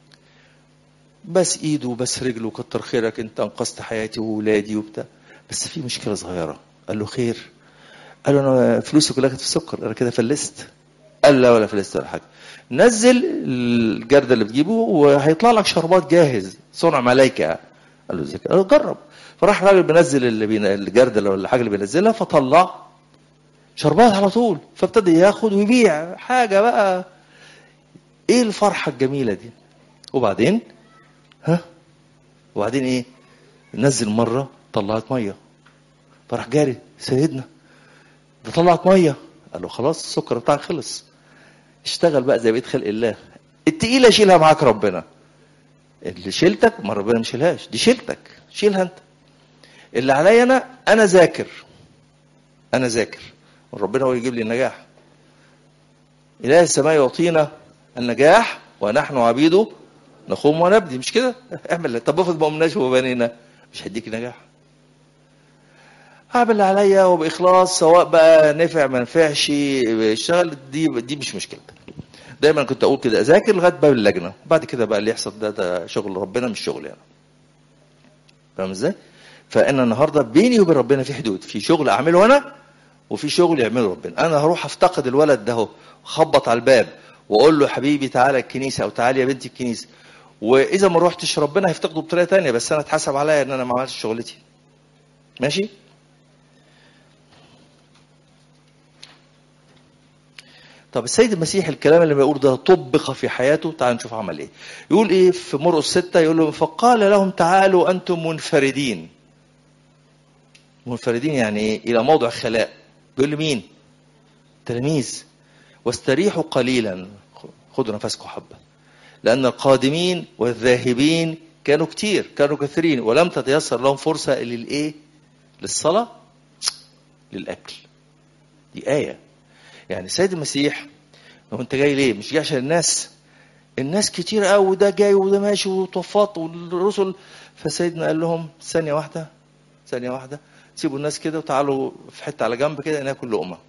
بس ايده بس رجله كتر خيرك انت انقذت حياتي وولادي وبتاع بس في مشكله صغيره قال له خير قال له انا فلوسي كلها كانت في السكر انا كده فلست قال لا ولا فلست ولا حاجه نزل الجرده اللي بتجيبه وهيطلع لك شربات جاهز صنع ملايكه قال له ازاي كده؟ قال له جرب فراح الراجل بينزل اللي بين الجرده ولا الحاجه اللي بينزلها فطلع شربات على طول فابتدى ياخد ويبيع حاجه بقى ايه الفرحه الجميله دي وبعدين ها وبعدين ايه نزل مره طلعت ميه فراح جاري سيدنا ده طلعت ميه قال له خلاص السكر بتاعك خلص اشتغل بقى زي بقيه خلق الله التقيله شيلها معاك ربنا اللي شيلتك ما ربنا مش شيلهاش دي شيلتك شيلها انت اللي عليا انا انا ذاكر انا ذاكر وربنا هو يجيب لي النجاح اله السماء يعطينا النجاح ونحن عبيده نخوم ونبدي مش كده اعمل طب افرض ما قمناش وبنينا مش هيديك نجاح هعمل اللي عليا وباخلاص سواء بقى نفع ما نفعش اشتغل دي دي مش مشكلتك دايما كنت اقول كده اذاكر لغايه باب اللجنه بعد كده بقى اللي يحصل ده ده شغل ربنا مش شغلي انا فاهم ازاي فانا النهارده بيني وبين ربنا في حدود في شغل اعمله انا وفي شغل يعمله ربنا انا هروح افتقد الولد ده اهو خبط على الباب واقول له يا حبيبي تعالى الكنيسه او تعالى يا بنتي الكنيسه واذا ما روحتش ربنا هيفتقده بطريقه تانية بس انا اتحسب عليا ان انا ما عملتش شغلتي ماشي طب السيد المسيح الكلام اللي بيقول ده طبق في حياته تعال نشوف عمل ايه يقول ايه في مرقس ستة يقول لهم فقال لهم تعالوا انتم منفردين منفردين يعني ايه الى موضع خلاء بيقول لمين تلاميذ واستريحوا قليلا خدوا نفسكم حبه لان القادمين والذاهبين كانوا كتير كانوا كثيرين ولم تتيسر لهم فرصه للايه للصلاه للاكل دي ايه يعني السيد المسيح لو انت جاي ليه مش جاي عشان الناس الناس كتير قوي وده جاي وده ماشي وطفات والرسل فسيدنا قال لهم ثانيه واحده ثانيه واحده سيبوا الناس كده وتعالوا في حته على جنب كده ناكل لقمه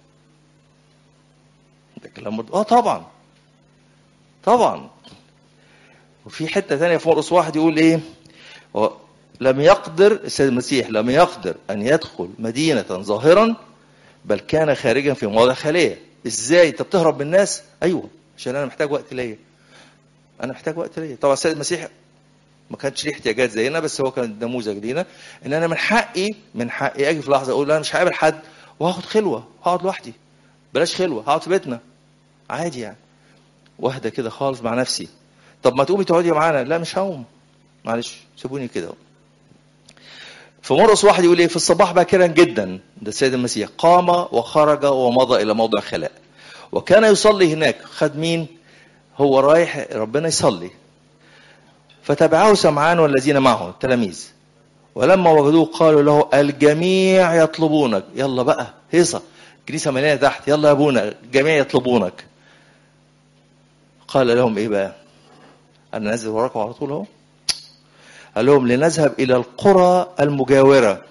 ده كلام مرض... اه طبعا طبعا وفي حته ثانيه في مرقس واحد يقول ايه هو لم يقدر السيد المسيح لم يقدر ان يدخل مدينه ظاهرا بل كان خارجا في مواضع خاليه ازاي انت بتهرب من الناس ايوه عشان انا محتاج وقت ليا انا محتاج وقت ليا طبعا السيد المسيح ما كانش ليه احتياجات زينا بس هو كان نموذج لينا ان انا من حقي من حقي اجي في لحظه اقول انا مش هقابل حد وهاخد خلوه هقعد لوحدي بلاش خلوه هقعد في بيتنا عادي يعني واحده كده خالص مع نفسي طب ما تقومي تقعدي معانا لا مش هقوم معلش سيبوني كده في مرقس واحد يقول ايه في الصباح باكرا جدا ده السيد المسيح قام وخرج ومضى الى موضع خلاء وكان يصلي هناك خد مين هو رايح ربنا يصلي فتبعه سمعان والذين معه التلاميذ ولما وجدوه قالوا له الجميع يطلبونك يلا بقى هيصة الكنيسة مليانة تحت يلا يا ابونا الجميع يطلبونك قال لهم ايه بقى انا نازل وراكم على طول اهو قال لهم لنذهب الى القرى المجاورة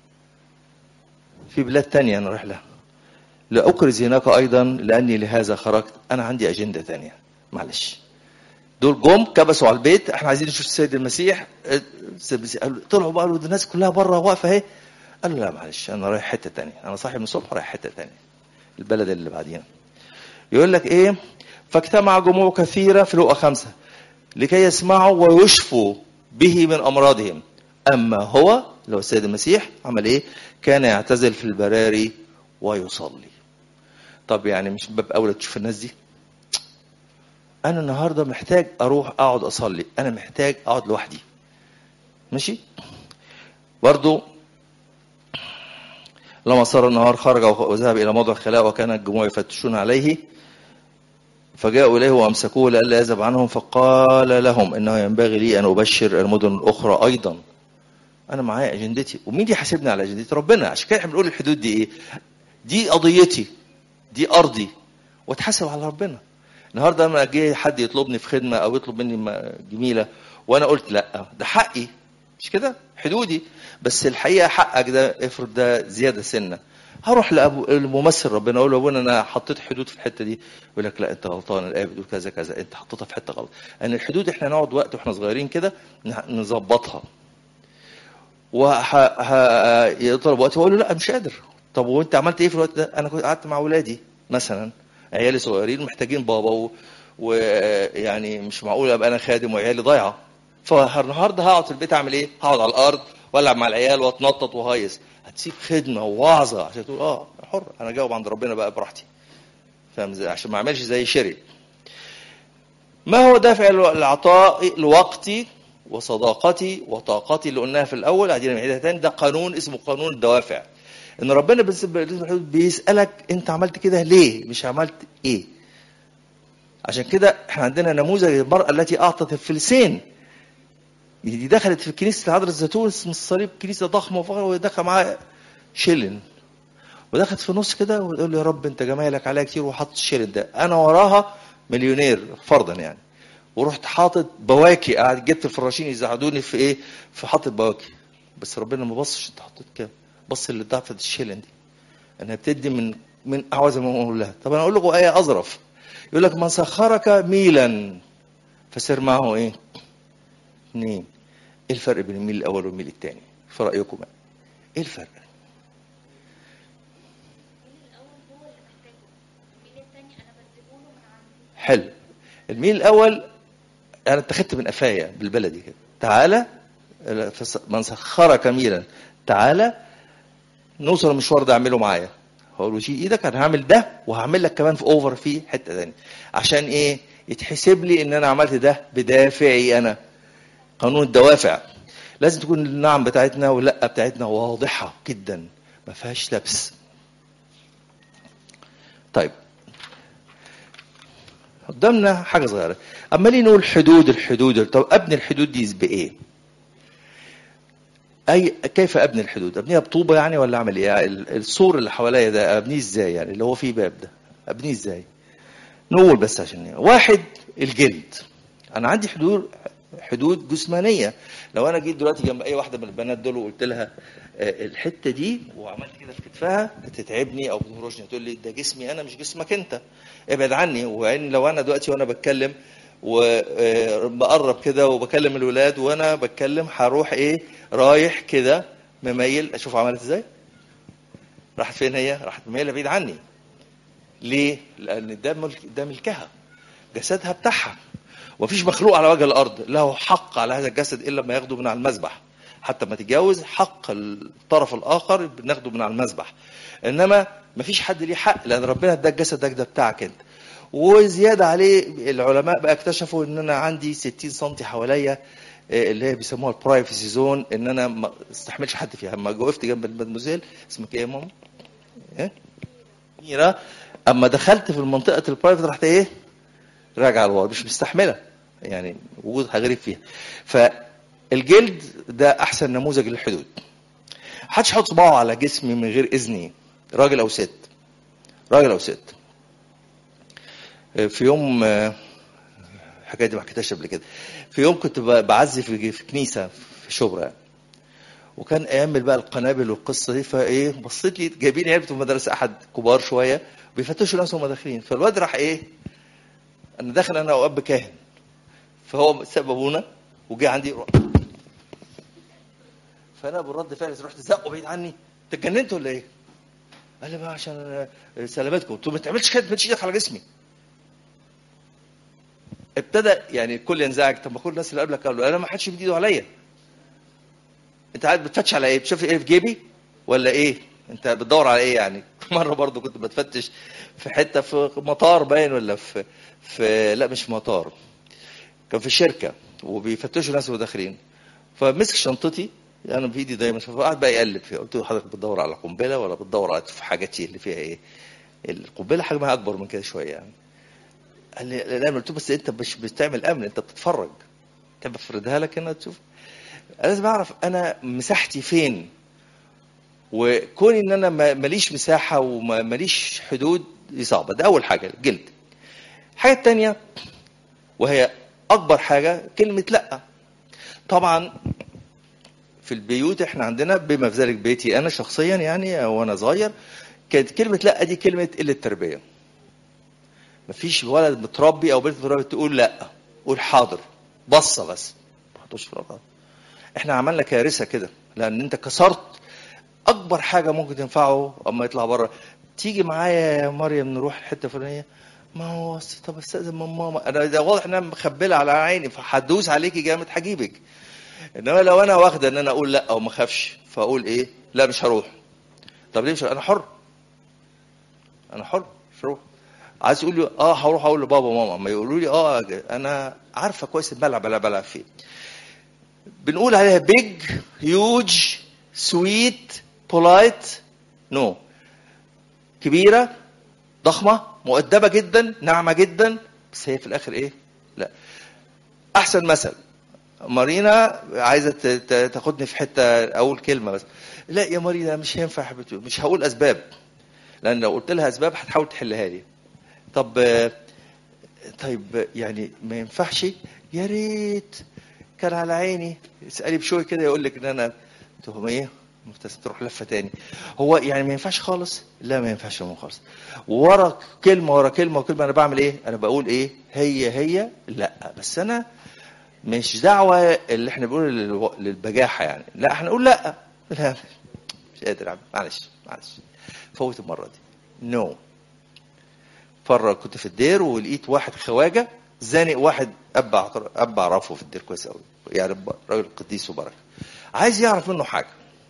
في بلاد تانية نروح لها لأكرز هناك أيضا لأني لهذا خرجت أنا عندي أجندة تانية معلش دول جم كبسوا على البيت احنا عايزين نشوف السيد المسيح السيد المسيح قالوا طلعوا بقى قالوا ده الناس كلها بره واقفه اهي قالوا لا معلش انا رايح حته تانية انا صاحي من الصبح رايح حته تانية البلد اللي بعدينا يقول لك ايه فاجتمع جموع كثيره في لقا خمسه لكي يسمعوا ويشفوا به من امراضهم اما هو لو السيد المسيح عمل ايه كان يعتزل في البراري ويصلي طب يعني مش باب اولى تشوف الناس دي انا النهارده محتاج اروح اقعد اصلي انا محتاج اقعد لوحدي ماشي برضو لما صار النهار خرج وذهب الى موضع الخلاء وكان الجموع يفتشون عليه فجاءوا اليه وامسكوه لئلا يذهب عنهم فقال لهم انه ينبغي لي ان ابشر المدن الاخرى ايضا انا معايا اجندتي ومين اللي يحاسبني على اجندتي ربنا عشان كده احنا بنقول الحدود دي ايه دي قضيتي دي ارضي واتحاسب على ربنا النهارده لما جه حد يطلبني في خدمه او يطلب مني جميله وانا قلت لا ده حقي مش كده حدودي بس الحقيقه حقك ده افرض ده زياده سنه هروح لابو الممثل ربنا اقول له ابونا انا حطيت حدود في الحته دي يقول لك لا انت غلطان الايه بتقول كذا كذا انت حطيتها في حته غلط ان يعني الحدود احنا نقعد وقت واحنا صغيرين كده نظبطها ويطلب وقت واقول له لا مش قادر طب وانت عملت ايه في الوقت ده انا كنت قعدت مع اولادي مثلا عيالي صغيرين محتاجين بابا ويعني مش معقول ابقى انا خادم وعيالي ضايعه فالنهارده هقعد في البيت اعمل ايه؟ هقعد على الارض والعب مع العيال واتنطط وهيص هتسيب خدمه ووعظه عشان تقول اه حر انا جاوب عند ربنا بقى براحتي فاهم ازاي؟ عشان ما اعملش زي شري ما هو دافع العطاء لوقتي وصداقتي وطاقتي اللي قلناها في الاول قاعدين نعيدها تاني ده قانون اسمه قانون الدوافع ان ربنا بيسالك انت عملت كده ليه مش عملت ايه عشان كده احنا عندنا نموذج المراه التي اعطت الفلسين دي دخلت في كنيسه عذراء الزيتون اسم الصليب كنيسه ضخمه وفخمه ودخل معاها شيلن ودخلت في النص كده وتقول له يا رب انت جمالك عليا كتير وحط الشيلن ده انا وراها مليونير فرضا يعني ورحت حاطط بواكي قاعد جبت الفراشين يساعدوني في ايه في حاطط بواكي بس ربنا ما بصش انت حطيت كام بص اللي ضعفت الشيلن دي انها بتدي من من اعوذ ما اقول لها طب انا اقول لكم ايه اظرف يقول لك من سخرك ميلا فسر معه ايه اثنين ايه الفرق بين الميل الاول والميل الثاني في رايكم ايه الفرق حلو الميل الاول انا اتخذت من قفايا بالبلدي كده تعالى من سخرك ميلا تعالى نوصل المشوار ده اعمله معايا هقول له شيل ايدك انا هعمل ده وهعمل لك كمان في اوفر في حته ثانيه عشان ايه يتحسب لي ان انا عملت ده بدافعي انا قانون الدوافع لازم تكون النعم بتاعتنا واللا بتاعتنا واضحه جدا ما فيهاش لبس طيب قدامنا حاجه صغيره عمالين نقول حدود الحدود طب ابني الحدود دي بايه اي كيف ابني الحدود ابنيها بطوبه يعني ولا اعمل ايه ال- السور اللي حواليا ده ابنيه ازاي يعني اللي هو فيه باب ده ابنيه ازاي نقول بس عشان واحد الجلد انا عندي حدود حدود جسمانيه لو انا جيت دلوقتي جنب اي واحده من البنات دول وقلت لها آه، الحته دي وعملت كده في كتفها بتتعبني او بتهرشني تقول لي ده جسمي انا مش جسمك انت ابعد عني وان لو انا دلوقتي وانا بتكلم وبقرب كده وبكلم الولاد وانا بتكلم هروح ايه رايح كده مميل اشوف عملت ازاي راحت فين هي راحت مميله بعيد عني ليه لان ده ملك ده ملكها جسدها بتاعها ومفيش مخلوق على وجه الارض له حق على هذا الجسد الا ما ياخده من على المذبح حتى ما تتجوز حق الطرف الاخر بناخده من على المذبح انما مفيش حد ليه حق لان ربنا اداك جسدك ده بتاعك انت وزياده عليه العلماء بقى اكتشفوا ان انا عندي 60 سم حواليا آه، اللي هي بيسموها البرايفسي زون ان انا ما استحملش حد فيها اما وقفت جنب المدموزيل اسمك ايه يا ماما؟ ايه؟ ميرا اما دخلت في منطقه البرايفت رحت ايه؟ راجعه لورا مش مستحمله يعني وجودها غريب فيها فالجلد ده احسن نموذج للحدود محدش يحط صباعه على جسمي من غير اذني راجل او ست راجل او ست في يوم الحكايه دي ما حكيتهاش قبل كده في يوم كنت ب- بعزف في في كنيسه في شبرا يعني. وكان ايام بقى القنابل والقصه دي فايه بصيت لي جايبين عيال بتوع مدرسه احد كبار شويه بيفتشوا ناس وهم داخلين فالواد راح ايه انا داخل انا واب كاهن فهو ساب ابونا وجه عندي روح. فانا بالرد فعل رحت زقه بعيد عني انت اتجننت ولا ايه؟ قال لي بقى عشان سلامتكم قلت له ما تعملش كده ما تمدش ايدك على جسمي ابتدى يعني الكل ينزعج طب ما كل الناس اللي قبلك قالوا انا ما حدش بيدي ايده عليا انت قاعد بتفتش على ايه بتشوف ايه في جيبي ولا ايه انت بتدور على ايه يعني مره برضو كنت بتفتش في حته في مطار باين ولا في في لا مش في مطار كان في الشركه وبيفتشوا ناس وداخلين فمسك شنطتي انا بايدي دايما فقعد بقى يقلب فيها قلت له حضرتك بتدور على قنبله ولا بتدور على في حاجاتي اللي فيها ايه القنبله حجمها اكبر من كده شويه يعني قال لي لا قلت له بس انت مش بتعمل امن انت بتتفرج كان بفردها لك هنا تشوف أنا لازم اعرف انا مساحتي فين وكوني ان انا ما- ماليش مساحه وماليش حدود دي صعبه ده اول حاجه الجلد الحاجه الثانيه وهي اكبر حاجه كلمه لا طبعا في البيوت احنا عندنا بما في ذلك بيتي انا شخصيا يعني وانا صغير كانت كلمه لا دي كلمه قله تربيه مفيش ولد متربي او بنت متربيه تقول لا قول حاضر بصه بس ما تحطوش في الأرض. احنا عملنا كارثه كده لان انت كسرت اكبر حاجه ممكن تنفعه اما يطلع بره تيجي معايا يا مريم نروح الحته الفلانيه ما هو أصل طب استاذن من ماما انا ده واضح ان انا مخبله على عيني فهدوس عليكي جامد هجيبك انما لو انا واخده ان انا اقول لا او ما اخافش فاقول ايه لا مش هروح طب ليه مش انا حر انا حر مش هروح عايز يقول لي اه هروح اقول لبابا وماما ما يقولوا لي اه انا عارفه كويس الملعب بلعب بلعب فيه بنقول عليها بيج هيوج سويت بولايت نو كبيره ضخمه مؤدبه جدا ناعمه جدا بس هي في الاخر ايه لا احسن مثل مارينا عايزه ت- ت- تاخدني في حته اقول كلمه بس لا يا مارينا مش هينفع يا حبيبتي مش هقول اسباب لان لو قلت لها اسباب هتحاول تحلها لي طب آه، طيب يعني ما ينفعش يا ريت كان على عيني اسالي بشوي كده يقول لك ان انا تهم ايه مبتسم تروح لفه تاني هو يعني ما ينفعش خالص لا ما ينفعش يا ماما خالص ورا كلمه ورا كلمه وكلمه انا بعمل ايه انا بقول ايه هي هي لا بس انا مش دعوه اللي احنا بنقول للو- للبجاحه يعني لا احنا نقول لا لا مش قادر اعمل معلش معلش فوت المره دي نو no. مرة كنت في الدير ولقيت واحد خواجة زانق واحد أب أعتر- أب أعرفه في الدير كويس أوي يعني ب- راجل قديس وبركة عايز يعرف منه حاجة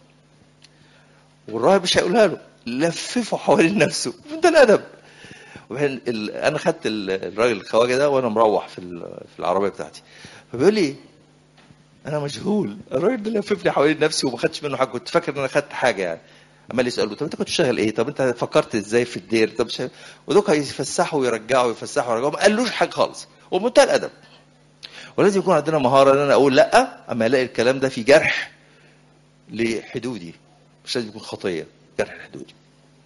والراهب مش هيقولها له لففه حوالين نفسه ده الأدب وبعدين ال- أنا خدت ال- الراجل الخواجة ده وأنا مروح في ال- في العربية بتاعتي فبيقول لي أنا مجهول الراجل ده لففني حوالين نفسي وما خدتش منه حاجة كنت فاكر إن أنا خدت حاجة يعني عمال يسالوا طب انت كنت شغال ايه طب انت فكرت ازاي في الدير طب شا... ودوك يفسحوا ويرجعوا يفسحوا ويرجعوا ما قالوش حاجه خالص وبمنتهى الادب ولازم يكون عندنا مهاره ان انا اقول لا اما الاقي الكلام ده في جرح لحدودي مش لازم يكون خطيه جرح لحدودي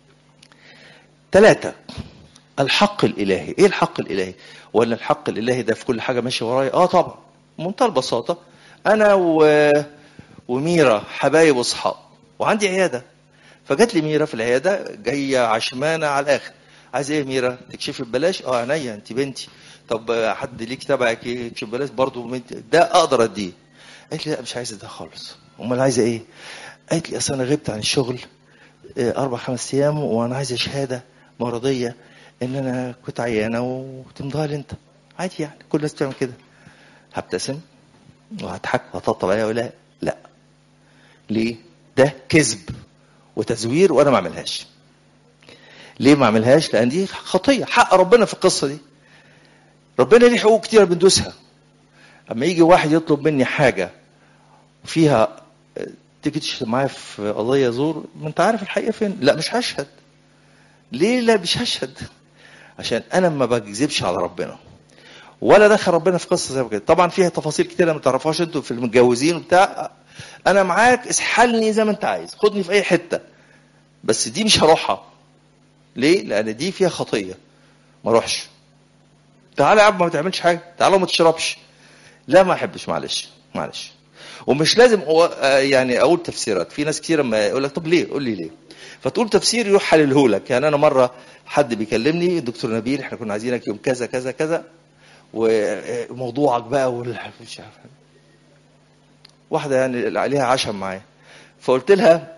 ثلاثة الحق الإلهي إيه الحق الإلهي ولا الحق الإلهي ده في كل حاجة ماشي ورايا آه طبعا بمنتهى البساطة أنا و... وميرا حبايب وأصحاب وعندي عيادة فجت لي ميرا في العيادة جاية عشمانة على الآخر عايزة إيه يا ميرا تكشفي ببلاش آه عينيا أنت بنتي طب حد ليك تبعك يكشف ببلاش برضه بنتي. ده أقدر أديه قالت لي لا مش عايزة ده خالص أمال عايزة إيه قالت لي أصل أنا غبت عن الشغل آه، أربع خمس أيام وأنا عايزة شهادة مرضية إن أنا كنت عيانة وتمضيها لي أنت عادي يعني كل الناس بتعمل كده هبتسم وهضحك هطبطب عليها ولا لا ليه؟ ده كذب وتزوير وانا ما اعملهاش. ليه ما اعملهاش؟ لان دي خطيه حق ربنا في القصه دي. ربنا ليه حقوق كتير بندوسها. اما يجي واحد يطلب مني حاجه فيها آه، تيجي تشهد معايا في قضيه زور ما انت عارف الحقيقه فين؟ لا مش هشهد. ليه لا مش هشهد؟ عشان انا ما بكذبش على ربنا. ولا دخل ربنا في قصه زي كده طبعا فيها تفاصيل كتيره ما تعرفهاش انتوا في المتجوزين وبتاع انا معاك اسحلني زي ما انت عايز خدني في اي حته بس دي مش هروحها ليه لان دي فيها خطيه ما اروحش تعالى يا عم ما تعملش حاجه تعالى وما تشربش لا ما احبش معلش معلش ومش لازم أو- آه يعني اقول تفسيرات في ناس كتير لما يقول لك طب ليه قول لي ليه فتقول تفسير يروح حلله لك يعني انا مره حد بيكلمني دكتور نبيل احنا كنا عايزينك يوم كذا كذا كذا وموضوعك بقى وال- مش عارف واحده يعني عليها عشم معايا فقلت لها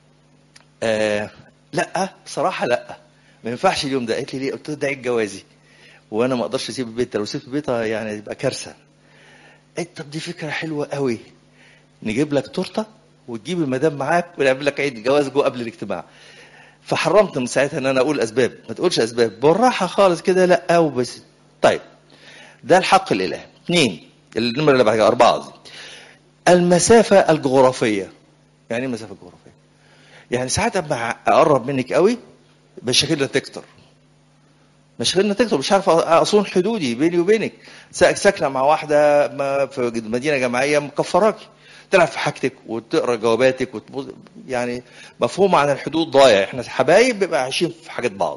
آه لا بصراحه لا ما ينفعش اليوم ده قالت لي ليه قلت لها ده عيد جوازي وانا ما اقدرش اسيب البيت لو سبت البيت يعني يبقى كارثه قالت طب دي فكره حلوه قوي نجيب لك تورته وتجيب المدام معاك ونعمل لك عيد جواز جوه قبل الاجتماع فحرمت من ساعتها ان انا اقول اسباب ما تقولش اسباب بالراحه خالص كده لا وبس طيب ده الحق الالهي اثنين النمره اللي بعد كده اربعه قصدي المسافه الجغرافيه يعني ايه المسافه الجغرافيه يعني ساعات اما اقرب منك قوي مشاكلنا تكتر مشاكلنا تكتر مش عارف اصون حدودي بيني وبينك سا- ساكنه مع واحده ما في مدينه جامعيه مكفراكي تلعب في حاجتك وتقرا جواباتك وتبص يعني مفهوم عن الحدود ضايع احنا حبايب بيبقى عايشين في حاجات بعض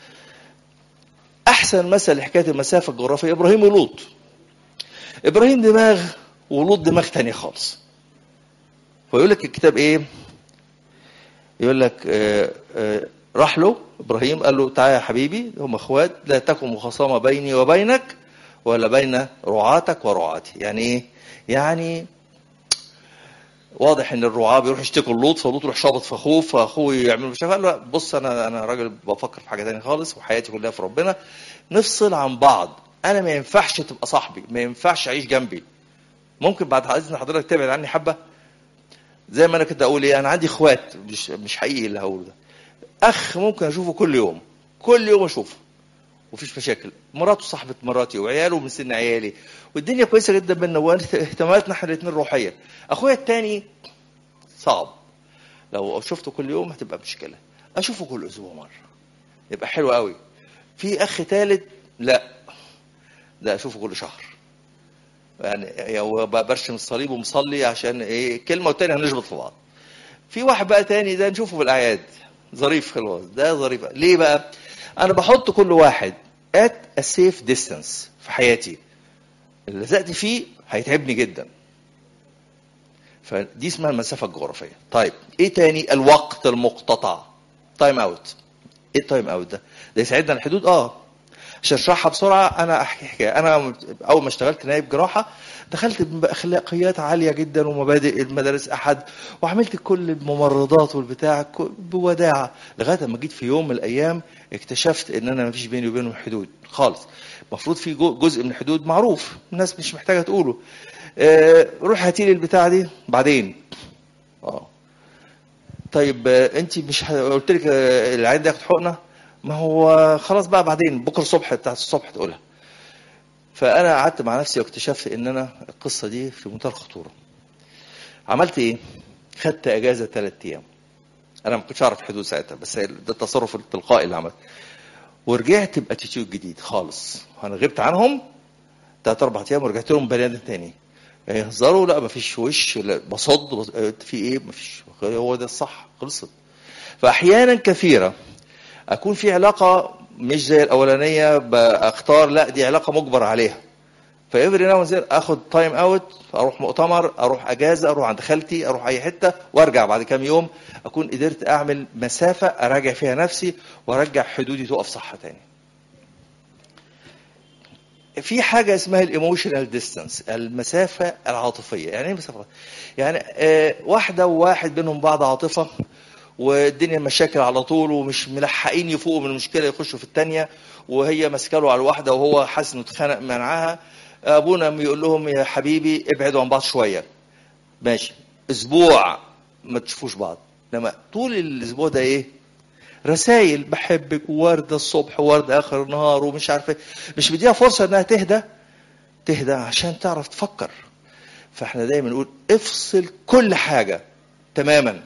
احسن مثل لحكايه المسافه الجغرافيه ابراهيم ولوط ابراهيم دماغ ولوط دماغ تاني خالص فيقول لك الكتاب ايه يقول لك آه، آه، راح له ابراهيم قال له تعالى يا حبيبي هم اخوات لا تكن مخاصمه بيني وبينك ولا بين رعاتك ورعاتي يعني ايه يعني واضح ان الرعاة بيروح يشتكوا لوط فلوط يروح شابط في اخوه فاخوه يعمل مش عارف قال له بص انا انا راجل بفكر في حاجه تانية خالص وحياتي كلها في ربنا نفصل عن بعض انا ما ينفعش تبقى صاحبي ما ينفعش اعيش جنبي ممكن بعد اذن حضرتك تبعد عني حبه زي ما انا كنت اقول ايه انا عندي اخوات مش مش حقيقي اللي هقوله ده اخ ممكن اشوفه كل يوم كل يوم اشوفه مفيش مشاكل مراته صاحبة مراتي وعياله من سن عيالي والدنيا كويسه جدا بينا واهتماماتنا احنا الاثنين روحيه اخويا التاني صعب لو شفته كل يوم هتبقى مشكله اشوفه كل اسبوع مره يبقى حلو قوي في اخ ثالث لا ده اشوفه كل شهر يعني هو بقى برشم الصليب ومصلي عشان ايه كلمه والتانيه هنشبط في بعض في واحد بقى تاني ده نشوفه في الاعياد ظريف خلاص ده ظريف ليه بقى انا بحط كل واحد at a safe distance في حياتي اللي لزقت فيه هيتعبني جدا فدي اسمها المسافه الجغرافيه طيب ايه تاني الوقت المقتطع تايم اوت ايه التايم اوت ده ده يساعدنا على الحدود اه عشان اشرحها بسرعه انا احكي حكايه انا اول ما اشتغلت نائب جراحه دخلت باخلاقيات عاليه جدا ومبادئ المدارس احد وعملت كل الممرضات والبتاع كل- بوداعه لغايه ما جيت في يوم من الايام اكتشفت ان انا ما فيش بيني وبينهم حدود خالص المفروض في جو- جزء من الحدود معروف الناس مش محتاجه تقوله آه، روح هاتي لي البتاعه دي بعدين اه طيب آه، انت مش ه- قلت لك آه، العيان ده ياخد حقنه ما هو خلاص بقى بعدين بكره الصبح بتاعت الصبح تقولها فانا قعدت مع نفسي واكتشفت ان انا القصه دي في منتهى الخطوره عملت ايه خدت اجازه ثلاث ايام انا ما كنتش اعرف الحدود ساعتها بس ده التصرف التلقائي اللي عملته ورجعت باتيتيود جديد خالص انا غبت عنهم ثلاث اربع ايام ورجعت لهم بني ادم تاني يهزروا لا مفيش وش لا بصد بص... في ايه مفيش هو ده الصح خلصت فاحيانا كثيره اكون في علاقه مش زي الاولانيه باختار لا دي علاقه مجبر عليها فافري ناو زين اخد تايم اوت اروح مؤتمر اروح اجازه اروح عند خالتي اروح اي حته وارجع بعد كام يوم اكون قدرت اعمل مسافه اراجع فيها نفسي وارجع حدودي تقف صح تاني في حاجة اسمها الايموشنال ديستانس المسافة العاطفية يعني ايه مسافة يعني آه واحدة وواحد بينهم بعض عاطفة والدنيا مشاكل على طول ومش ملحقين يفوقوا من المشكلة يخشوا في التانية وهي ماسكه له على الواحدة وهو حاسس انه اتخانق معاها ابونا يقول لهم يا حبيبي ابعدوا عن بعض شوية ماشي اسبوع ما تشوفوش بعض لما طول الاسبوع ده ايه رسائل بحبك ووردة الصبح ووردة آخر النهار ومش عارف ايه مش مديها فرصة إنها تهدى تهدى عشان تعرف تفكر فاحنا دايما نقول افصل كل حاجة تماما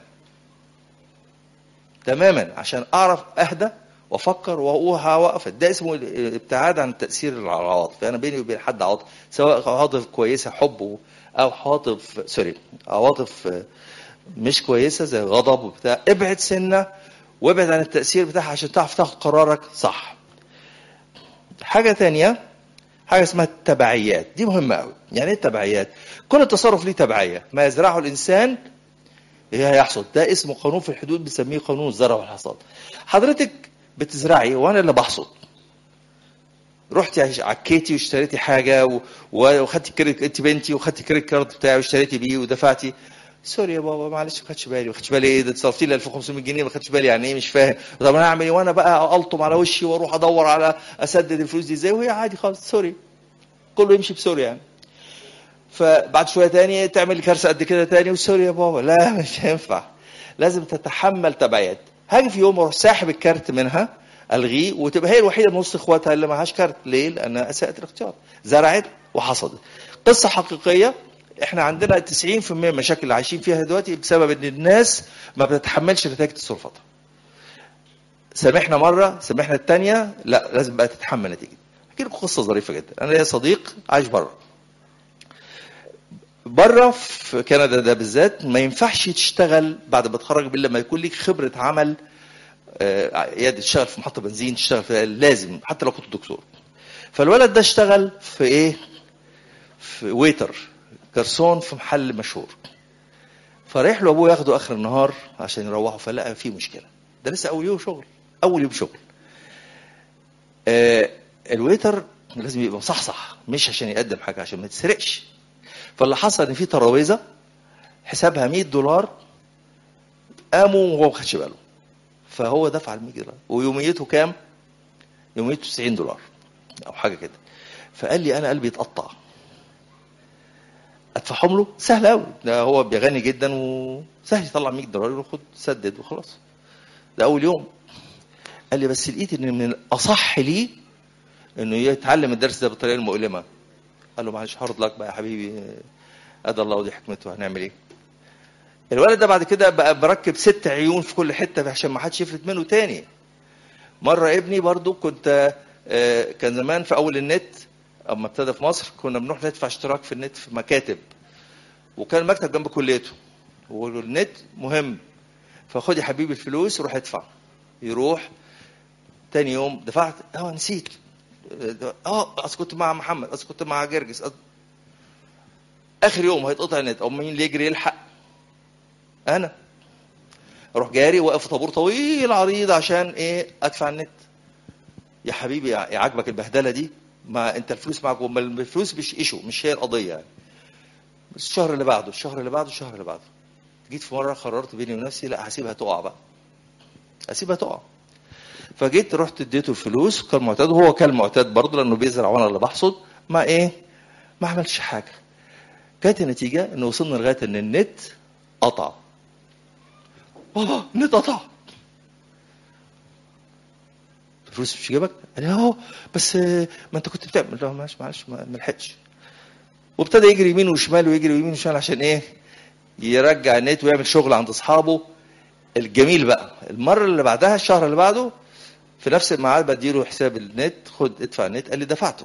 تماما عشان أعرف أهدى وأفكر وأوقف ده اسمه الابتعاد عن تأثير العواطف أنا بيني وبين حد عاطف سواء عواطف كويسة حب أو عواطف سوري عواطف مش كويسة زي غضب وبتاع ابعد سنة وابعد عن التأثير بتاعها عشان تعرف تاخد قرارك صح. حاجة تانية حاجة اسمها التبعيات دي مهمة قوي يعني ايه التبعيات؟ كل تصرف ليه تبعية ما يزرعه الإنسان هيحصد ده اسمه قانون في الحدود بنسميه قانون الزرع والحصاد. حضرتك بتزرعي وانا اللي بحصد. رحتي عكيتي واشتريتي حاجة و... وخدتي كريدت انت بنتي وخدتي كريدت كارد بتاعي واشتريتي بيه ودفعتي سوري يا بابا معلش ما خدتش بالي ما خدتش بالي ايه ده صرفتي لي 1500 جنيه ما خدتش بالي يعني ايه مش فاهم طب انا هعمل ايه وانا بقى الطم على وشي واروح ادور على اسدد الفلوس دي ازاي وهي عادي خالص سوري كله يمشي بسوري يعني فبعد شويه تاني تعمل كارثه قد كده تاني وسوري يا بابا لا مش هينفع لازم تتحمل تبعيات هاجي في يوم اروح ساحب الكارت منها الغيه وتبقى هي الوحيده من وسط اخواتها اللي معهاش كارت ليه؟ لانها اساءت الاختيار زرعت وحصدت قصه حقيقيه احنا عندنا 90% من المشاكل اللي عايشين فيها دلوقتي بسبب ان الناس ما بتتحملش نتائج تصرفاتها. سامحنا مره سامحنا الثانيه لا لازم بقى تتحمل نتيجه. احكي لكم قصه ظريفه جدا انا ليا صديق عايش بره. بره في كندا ده بالذات ما ينفعش تشتغل بعد ما تتخرج الا لما يكون ليك خبره عمل يا تشتغل في محطه بنزين تشتغل في لازم حتى لو كنت دكتور. فالولد ده اشتغل في ايه؟ في ويتر جرسون في محل مشهور فرايح له ابوه ياخده اخر النهار عشان يروحوا فلقى في مشكله ده لسه اول يوم شغل اول يوم شغل آه الويتر لازم يبقى مصحصح مش عشان يقدم حاجه عشان ما تسرقش فاللي حصل ان في ترابيزه حسابها 100 دولار قاموا وهو ما خدش باله فهو دفع ال 100 دولار ويوميته كام؟ يوميته 90 دولار او حاجه كده فقال لي انا قلبي اتقطع ادفعهم له سهل قوي ده هو بيغني جدا وسهل يطلع 100 دولار وياخد سدد وخلاص ده اول يوم قال لي بس لقيت ان من الاصح ليه انه يتعلم الدرس ده بالطريقه المؤلمه قال له معلش هارد لك بقى يا حبيبي ادى الله ودي حكمته هنعمل ايه الولد ده بعد كده بقى مركب ست عيون في كل حته عشان ما حدش يفلت منه تاني مره ابني برضو كنت كان زمان في اول النت اما ابتدى في مصر كنا بنروح ندفع اشتراك في النت في مكاتب وكان المكتب جنب كليته والنت مهم فخد يا حبيبي الفلوس روح ادفع يروح تاني يوم دفعت اه نسيت اه اصل كنت مع محمد اصل كنت مع جرجس أصل... اخر يوم هيتقطع النت او مين اللي يجري يلحق انا اروح جاري واقف في طابور طويل عريض عشان ايه ادفع النت يا حبيبي يا عاجبك البهدله دي ما انت الفلوس معك وما الفلوس مش ايشو مش هي القضيه يعني بس الشهر اللي بعده الشهر اللي بعده الشهر اللي بعده جيت في مره قررت بيني ونفسي لا هسيبها تقع بقى هسيبها تقع فجيت رحت اديته الفلوس كالمعتاد وهو كالمعتاد برضه لانه بيزرع وانا اللي بحصد ما ايه ما عملش حاجه كانت النتيجه ان وصلنا لغايه ان النت قطع بابا النت قطع الفلوس مش في جيبك؟ قال لي اهو بس ما انت كنت بتعمل لا معلش معلش ما لحقتش وابتدى يجري يمين وشمال ويجري يمين وشمال عشان ايه؟ يرجع النت ويعمل شغل عند اصحابه الجميل بقى المره اللي بعدها الشهر اللي بعده في نفس الميعاد بديله حساب النت خد ادفع النت قال لي دفعته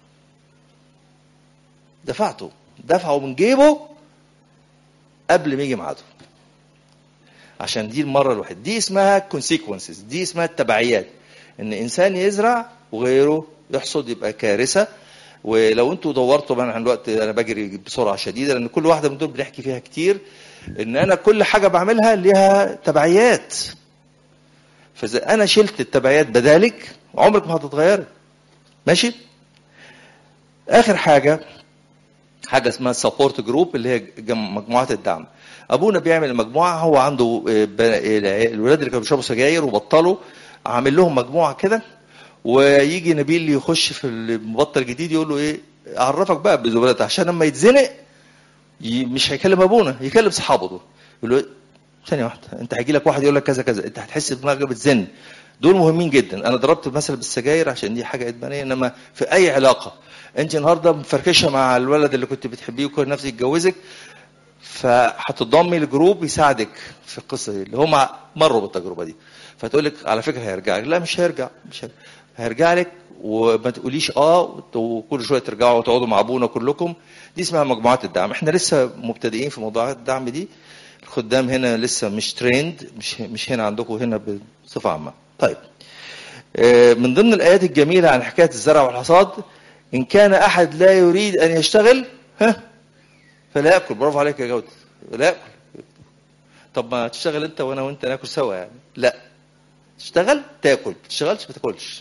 دفعته دفعه من جيبه قبل ما يجي ميعاده عشان دي المره الوحيده دي اسمها كونسيكونسز دي اسمها التبعيات ان انسان يزرع وغيره يحصد يبقى كارثه ولو انتوا دورتوا طبعا عن الوقت انا بجري بسرعه شديده لان كل واحده من دول بنحكي فيها كتير ان انا كل حاجه بعملها ليها تبعيات فاذا انا شلت التبعيات بدالك عمرك ما هتتغيري ماشي اخر حاجه حاجه اسمها سبورت جروب اللي هي جم- مجموعات الدعم ابونا بيعمل مجموعه هو عنده آه، ب- الولاد اللي كانوا بيشربوا سجاير وبطلوا عامل لهم مجموعه كده ويجي نبيل يخش في المبطل الجديد يقول له ايه اعرفك بقى بزملاتك عشان لما يتزنق ي- مش هيكلم ابونا يكلم صحابه دول يقول له إيه؟ ثانيه واحده انت هيجي لك واحد يقول لك كذا كذا انت هتحس دماغك بتزن دول مهمين جدا انا ضربت مثلا بالسجاير عشان دي حاجه ادمانيه انما في اي علاقه انت النهارده مفركشه مع الولد اللي كنت بتحبيه وكان نفسك يتجوزك فهتضمي لجروب يساعدك في القصه دي اللي هم مروا بالتجربه دي فتقول لك على فكره هيرجع لك لا مش هيرجع مش هيرجع. هيرجع لك وما تقوليش اه وكل شويه ترجعوا وتقعدوا مع ابونا كلكم دي اسمها مجموعات الدعم احنا لسه مبتدئين في موضوعات الدعم دي الخدام هنا لسه مش تريند مش مش هنا عندكم هنا بصفه عامه طيب آه، من ضمن الايات الجميله عن حكايه الزرع والحصاد ان كان احد لا يريد ان يشتغل ها فلا ياكل برافو عليك يا جوده لا ياكل طب ما تشتغل انت وانا وانت ناكل سوا يعني لا تشتغل تاكل ما تشتغلش ما تاكلش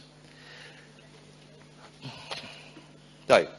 طيب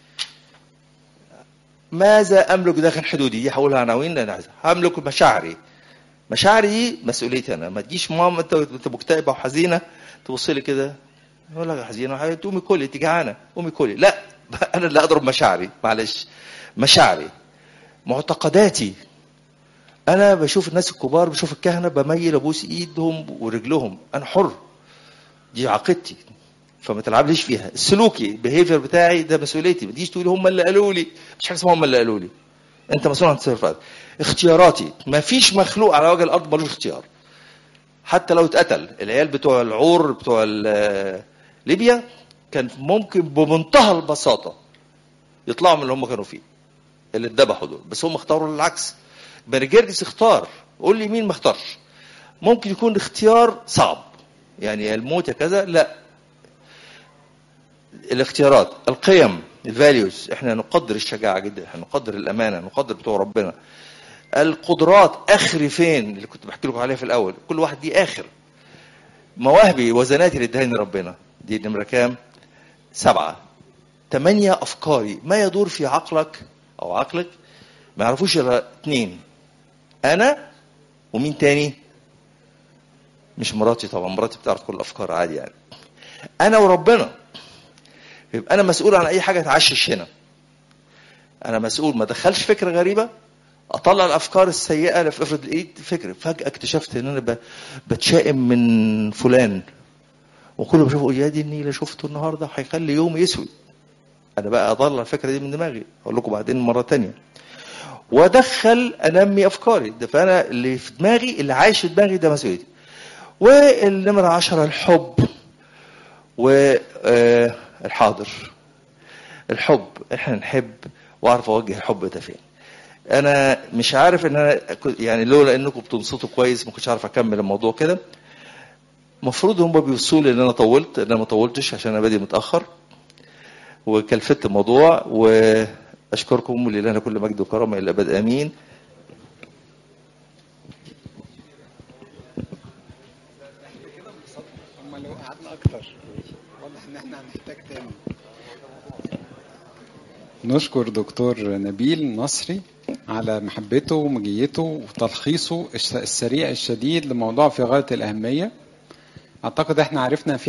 ماذا املك داخل حدودي دي هقولها عناوين لان عايزها هملك مشاعري مشاعري دي مسؤوليتي انا ما تجيش ماما انت انت مكتئبه وحزينه تبص لي كده اقول لك حزينه وحي- تقومي كلي انت جعانه قومي كلي لا انا اللي اضرب مشاعري معلش مشاعري معتقداتي انا بشوف الناس الكبار بشوف الكهنه بميل ابوس ايدهم ورجلهم انا حر دي عقيدتي فما تلعبليش فيها سلوكي البيهيفير بتاعي ده مسؤوليتي ما تجيش تقول هم اللي قالوا لي مش حاجه اسمها هم اللي قالوا لي انت مسؤول عن تصرفاتك اختياراتي ما فيش مخلوق على وجه الارض ملوش اختيار حتى لو اتقتل العيال بتوع العور بتوع ال- ليبيا كان ممكن بمنتهى البساطه يطلعوا من اللي هم كانوا فيه اللي اتذبحوا دول بس هم اختاروا العكس بنجرجس اختار قول لي مين ما اختارش ممكن يكون اختيار صعب يعني يا الموت يا كذا لا الاختيارات القيم الفاليوز احنا نقدر الشجاعه جدا احنا نقدر الامانه نقدر بتوع ربنا القدرات اخري فين اللي كنت بحكي لكم عليها في الاول كل واحد دي اخر مواهبي وزناتي اللي ادهاني ربنا دي نمره كام سبعه ثمانيه افكاري ما يدور في عقلك او عقلك ما يعرفوش الا اتنين انا ومين تاني مش مراتي طبعا مراتي بتعرف كل الافكار عادي يعني انا وربنا يبقى انا مسؤول عن اي حاجه تعشش هنا انا مسؤول ما ادخلش فكره غريبه اطلع الافكار السيئه اللي في افرض لقيت فكره فجاه اكتشفت ان انا ب- بتشائم من فلان وكل ما اشوفه يا دي النيله شفته النهارده هيخلي يومي يسود انا بقى اطلع الفكره دي من دماغي اقول لكم بعدين مره تانية وادخل انمي افكاري ده فانا اللي في دماغي اللي عايش في دماغي ده مسؤوليتي والنمره عشرة الحب والحاضر الحب احنا نحب واعرف اوجه الحب ده فين انا مش عارف ان انا كنت- يعني لولا انكم بتنصتوا كويس ما كنتش عارف اكمل الموضوع كده المفروض هم بيوصوا لي ان انا طولت انا ما طولتش عشان انا بادئ متاخر وكلفت الموضوع واشكركم لله كل مجد وكرامه الى الابد امين هم لو قعدنا اكتر واضح ان احنا هنحتاج تاني نشكر دكتور نبيل نصري على محبته ومجيته وتلخيصه الس- السريع الشديد لموضوع في غاية الأهمية أعتقد احنا عرفنا في